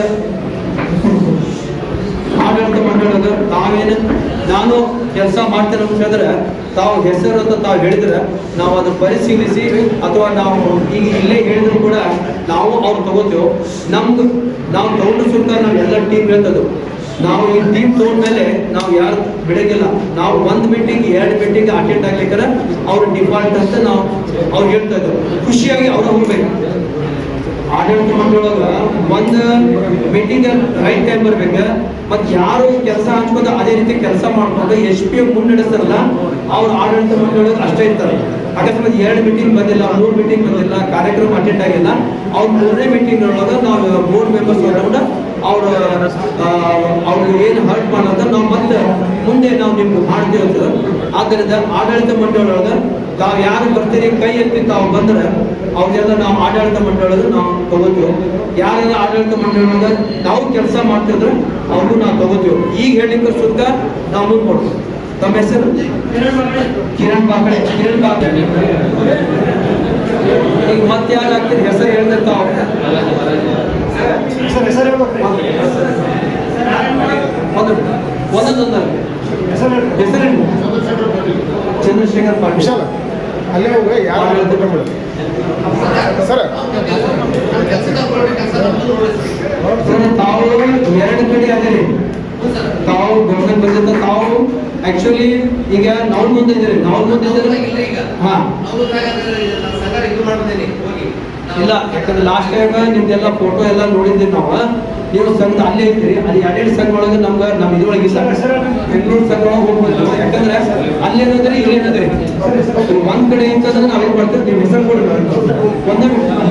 ಆಡಳಿತ ಮಂಡಳಿ ಒಳಗ ತಾವೇನು ನಾನು ಕೆಲಸ ಮಾಡ್ತೇನೆ ಅಂತ ಹೇಳಿದ್ರೆ ತಾವು ಹೆಸರು ಅಂತ ತಾವು ಹೇಳಿದ್ರೆ ನಾವು ಅದನ್ನ ಪರಿಶೀಲಿಸಿ ಅಥವಾ ನಾವು ಈಗ ಇಲ್ಲೇ ಹೇಳಿದ್ರು ಕೂಡ ನಾವು ಅವ್ರು ತಗೋತೇವೆ ನಮ್ದು ನಾವು ತಗೊಂಡು ಸುತ್ತ ನಾವು ಎಲ್ಲ ಟೀಮ್ ಹೇಳ್ತದ್ದು ನಾವು ಈ ಟೀಮ್ ತಗೊಂಡ್ಮೇಲೆ ನಾವು ಯಾರು ಬಿಡಂಗಿಲ್ಲ ನಾವು ಒಂದ್ ಮೀಟಿಂಗ್ ಎರಡು ಮೀಟಿಂಗ್ ಅಟೆಂಡ್ ಆಗ್ಲಿಕ್ಕೆ ಅವ್ರ ಡಿಫಾಲ್ಟ್ ಅಂತ ನಾವು ಅವ್ರು ಹೇಳ್ತಾ ಇದ್ರು ಖುಷಿಯಾಗಿ ಅವ್ರು ಹೋಗ್ಬೇಕು ಆಡಳಿತ ಮಂಡಳಿಯೊಳಗ ಒಂದ್ ಮೀಟಿಂಗ್ ರೈಟ್ ಟೈಮ್ ಬರ್ಬೇಕ ಮತ್ ಯಾರು ಕೆಲಸ ಹಂಚ್ಕೊಂಡು ಅದೇ ರೀತಿ ಕೆಲಸ ಮಾಡ್ಕೊಂಡು ಎಸ್ ಪಿ ಮುನ್ನಡೆಸ್ತಾರಲ್ಲ ಅವ್ರ ಆಡಳಿತ ಮಂಡಳಿ ಅಷ್ಟೇ ಇರ್ತಾರೆ ಅಕಸ್ಮಾತ್ ಎರಡು ಮೀಟಿಂಗ್ ಬಂದಿಲ್ಲ ಮೂರ್ ಮೀಟಿಂಗ್ ಬಂದಿಲ್ಲ ಕಾರ್ಯಕ್ರಮ ಅಟೆಂಡ್ ಆಗಿಲ್ಲ ಅವ್ರ ಮೂರನೇ ಮೀಟಿಂಗ್ ಒಳಗ ನಾವು ಬೋರ್ಡ್ ಮೆಂಬರ್ಸ್ ಹೊರಗೊಂಡು ಅವ್ರ ಅವ್ರಿಗೆ ಏನು ಹರ್ಟ್ ಮಾಡೋದ ನಾವು ಮತ್ತೆ ಮುಂದೆ ನಾವು ನಿಮ್ಗೆ ಮಾಡ್ತೀವಿ ಅಂತ ಆದ್ದರಿಂದ ಆಡಳಿತ ಮಂಡಳಿ ಒಳಗ ತಾವು ಯಾರು ಬರ್ತೀರಿ ಕೈ ಎತ್ತಿ ತಾವು ಬಂದ್ರೆ ಅವ್ರಿಗೆಲ್ಲ ನಾವು ಆಡಳಿತ ಮಂಡಳಿ ನಾವು ತಗೋತೀವಿ ಯಾರೆಲ್ಲ ಆಡಳಿತ ಮಂಡಳಿ ಒಳಗ ನಾವು ಕೆಲಸ ಮಾಡ್ತಿದ್ರೆ ಅವ್ರು ನಾವು ತಗೋತೀವಿ ಈಗ ಹೇಳಿಕ್ಕೆ ಸುತ್ತ ನಾವು ಮುಂದೆ ಕೊಡ್ತೀವಿ ತಮ್ಮ ಹೆಸರು ಕಿರಣ್ ಬಾಕಳೆ ಕಿರಣ್ ಬಾಕಳೆ ಈಗ ಮತ್ತೆ ಯಾರು ಆಗ್ತೀರಿ ಹೆಸರು ಹೇಳಿದ್ರೆ ತಾವು ಸರ್ ಹೆಸರು ಹೇಳ್ಬೇಕ್ರಿ ಒಂದು ಒಂದೊಂದೊಂದು ಹೆಸರು ಹೇಳ್ರಿ ಹೆಸರೇನು ಚಂದ್ರಶೇಖರ್ ಪಾಟೀಲ್ ವಿಶಾಲ ಅಲ್ಲೇ ಹೋಗಿ ಯಾರು ಊಟ ಮಾಡಿ ಸರ್ ಸರ್, ತಾವು ಎರಡು ಕಡೆ ಅದೇರಿ ತಾವು ಗೌರ್ಮೆಂಟ್ ಬಂದಿದ್ದ ತಾವು ಆಕ್ಚುಲಿ ಈಗ ನಾವು ಮುಂದೆ ಇದ್ದೀರಿ ನಾವು ಮುಂದೆ ಇದ್ದೀರಿ ಹಾ ಸರ್ಕಾರ ಇದು ಮಾಡ್ತೇನೆ ಹೋಗಿ ಇಲ್ಲ ಯಾಕಂದ್ರೆ ಲಾಸ್ಟ್ ಟೈಮ್ ನಿಮ್ದೆಲ್ಲ ಫೋಟೋ ಎಲ್ಲ ನೋಡಿದ್ವಿ ನಾವು ನೀವು ಸಂಘ ಅಲ್ಲೇ ಇದ್ರಿ ಅದು ಎರಡೆರಡು ಸಂಘ ಒಳಗೆ ನಮ್ಗೆ ನಮ್ಮ ಇದ್ರೊಳಗೆ ಇಲ್ಲ ಬೆಂಗಳೂರು ಸಂಘ ಒಳಗೆ ಹೋಗ್ಬೋದು ಯಾಕಂದ್ರೆ ಅಲ್ಲೇನಂದ್ರೆ ಇಲ್ಲೇನಂದ್ರೆ ಒಂದ್ ಕಡೆ ಅಂತಂದ್ರೆ ನಾವೇನ್ ಮಾಡ್ತೀವಿ ನೀವು ಹೆಸರು ಕೊಡಿ ಒಂದೇ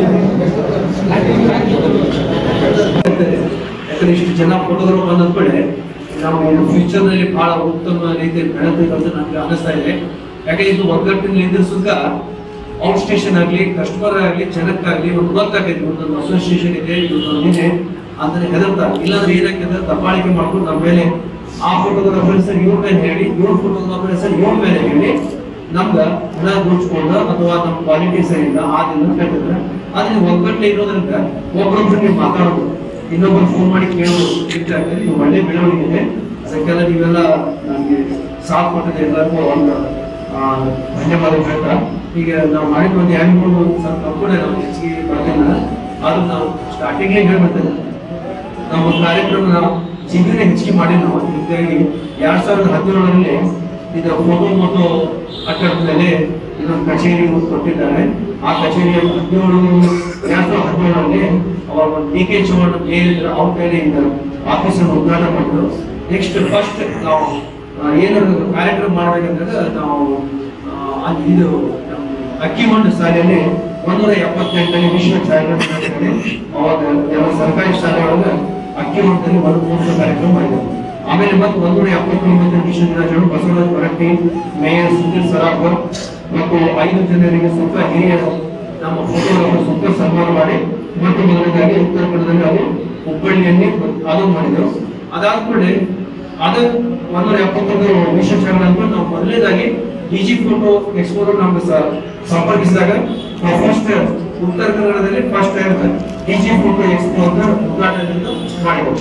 ಯಾಕಂದ್ರೆ ಇಷ್ಟು ಜನ ಫೋಟೋಗ್ರಾಫ್ ಬಂದಂದ್ಕೊಳ್ಳೆ ನಾವು ಫ್ಯೂಚರ್ ನಲ್ಲಿ ಬಹಳ ಉತ್ತಮ ರೀತಿಯಲ್ಲಿ ಬೆಳೆದಬೇಕು ಅಂತ ನಮ್ಗೆ ಅನಿಸ್ತಾ ಇದೆ ಯಾಕಂದ್ರೆ ಇದು ಒಗ್ಗಟ್ಟಿನಿಂದ ಸುತ್ತ ಔಟ್ ಸ್ಟೇಷನ್ ಆಗ್ಲಿ ಕಸ್ಟಮರ್ ಆಗ್ಲಿ ಜನಕ್ಕಾಗ್ಲಿ ಒಂದು ಗೊತ್ತಾಗೈತಿ ಒಂದೊಂದು ಅಸೋಸಿಯೇಷನ್ ಇದೆ ಇದೊಂದು ಇದೆ ಅಂದ್ರೆ ಹೆದರ್ತಾರೆ ಇಲ್ಲಾಂದ್ರೆ ಏನಾಗ್ತದೆ ದಬ್ಬಾಳಿಕೆ ಮಾಡ್ಕೊಂಡು ನಮ್ಮ ಮೇಲೆ ಆ ಫೋಟೋಗ್ರಾಫರ್ ಹೆಸರು ಇವ್ರ ಮೇಲೆ ಹೇಳಿ ಇವ್ರ ಫೋಟೋಗ್ರಾಫರ್ ಹೆಸರು ಇವ್ರ ಮೇಲೆ ಹೇಳಿ ನಮ್ಗ ಹಣ ದೋಚ್ಕೊಂಡು ಅಥವಾ ನಮ್ಮ ಕ್ವಾಲಿಟಿ ಸರಿ ಇಲ್ಲ ಆ ದಿನ ಕೇಳಿದ್ರೆ ಆದ್ರೆ ಒಗ್ಗಟ್ಟೆ ಇರೋದ್ರಿಂದ ಒಬ್ಬರೊಬ್ರು ನೀವು ಮಾತಾಡೋದು ಇನ್ನೊಬ್ಬರು ಫೋನ್ ಮಾಡಿ ಕೇಳೋದು ಇದ್ದಾಗೆ ನೀವು ಒಳ್ಳೆ ಬೆಳವಣಿಗೆ ಇದೆ ಅದಕ್ಕೆಲ್ಲ ನೀವೆಲ್ಲ ನನಗೆ ಸಾಥ್ ಕೊಟ್ಟಿದೆ ಎಲ್ಲರಿಗೂ ಒಂದು ಆ, ಧನ್ಯವಾದ ಹೇಳ್ತಾ ಈಗ ನಾವು ಮಾಡಿದ ಒಂದು ಎರಡು ಮೂರು ಸ್ವಲ್ಪ ತಪ್ಪುಡೆ ನಾವು ಹೆಚ್ಚಿಗೆ ಬರ್ತಿಲ್ಲ ಆದ್ರೂ ನಾವು ಸ್ಟಾರ್ಟಿಂಗ್ ಹೇಳ್ಬಿಡ್ತೇವೆ ನಾವು ಒಂದು ಕಾರ್ಯಕ್ರಮ ಜಿಗಿನ ಹೆಚ್ಚಿಗೆ ಮಾಡಿ ನಾವು ಹೀಗಾಗಿ ಎರಡ್ ಸಾವಿರದ ಹದಿನೇಳರಲ್ಲಿ ಇದು ಫೋಟೋ ಮೋಟೋ ಕಟ್ಟಡದ ಮೇಲೆ ಇದೊಂದು ಕಚೇರಿ ಕೊಟ್ಟಿದ್ದಾರೆ ಆ ಕಚೇರಿಯ ಹದಿನೇಳು ಎರಡ್ ಸಾವಿರದ ಹದಿನೇಳರಲ್ಲಿ ಅವಾಗ ಒಂದು ಡಿ ಕೆ ಚೌಹಾಣ್ ಏನಿದ್ರು ಅವ್ರ ಕೈಲಿ ಇದು ಆಫೀಸ್ ಅನ್ನು ಉದ್ಘಾಟನೆ ಮಾಡಿದ್ರು ನೆಕ್ಸ್ಟ್ ಫಸ್ಟ್ ನಾವು ಆ, ಏನಾದ್ರು ಕಾರ್ಯಕ್ರಮ ಮಾಡ್ಬೇಕಂದ್ರೆ ನಾವು ಆ, ಅಲ್ಲಿ ಇದು ನಮ್ಮ ಅಕ್ಕಿ ಮಣ್ಣು ಶಾಲೆಯಲ್ಲಿ ಒಂದೂರ ಎಪ್ಪತ್ತೆಂಟನೇ ವಿಶ್ವ ಛಾಯಾಗ್ರಹಣದಲ್ಲಿ ಅವಾಗ ಎಲ್ಲ ಸರ್ಕಾರಿ ಶಾಲೆಗಳನ್ನ ಅಕ್ಕಿ ಮಣ್ಣಲ್ಲಿ ಒಂದು ಮೂರು ಕಾರ್ಯಕ್ರಮ ಮಾಡಿದ್ರು ಆಮೇಲೆ ಮತ್ತೆ ಒಂದೂರ ಎಪ್ಪತ್ತೊಂಬತ್ತನೇ ವಿಶ್ವ ದಿನಾಚರಣೆ ಬಸವರಾಜ ಹೊರಟ್ಟಿ ಮೇಯರ್ ಸುಧೀರ್ ಸರಾಫರ್ ಮತ್ತು ಐದು ಜನರಿಗೆ ಸುತ್ತ ಹಿರಿಯರು ನಮ್ಮ ಫೋಟೋಗಳನ್ನು ಸುತ್ತ ಸನ್ಮಾನ ಮಾಡಿ ಮತ್ತು ಮೊದಲನೇದಾಗಿ ಉತ್ತರ ಕನ್ನಡದಲ್ಲಿ ಅದು ಹುಬ್ಬಳ್ಳಿಯಲ್ಲಿ ಅದು ಮಾಡಿದ್ರು ಅದಾದ್ಮೇಲೆ ಅದು ಒಂದೂರ ಎಪ್ಪತ್ತೊಂದು ವಿಶ್ವ ಚಾನಲ್ ಅಂತ ನಾವು ಮೊದಲನೇದಾಗಿ ಡಿಜಿ ಫೋಟೋ ಎಕ್ಸ್ಪೋರ್ ನಮ್ಗೆ ಸ- ಸಂಪರ್ಕಿಸಿದಾಗ ನಾವು ಫಸ್ಟ್ ಉತ್ತರ ಕನ್ನಡದಲ್ಲಿ first time digi photo expo ಅಂತ ಉದ್ಘಾಟನೆ ಮಾಡಿದ್ರು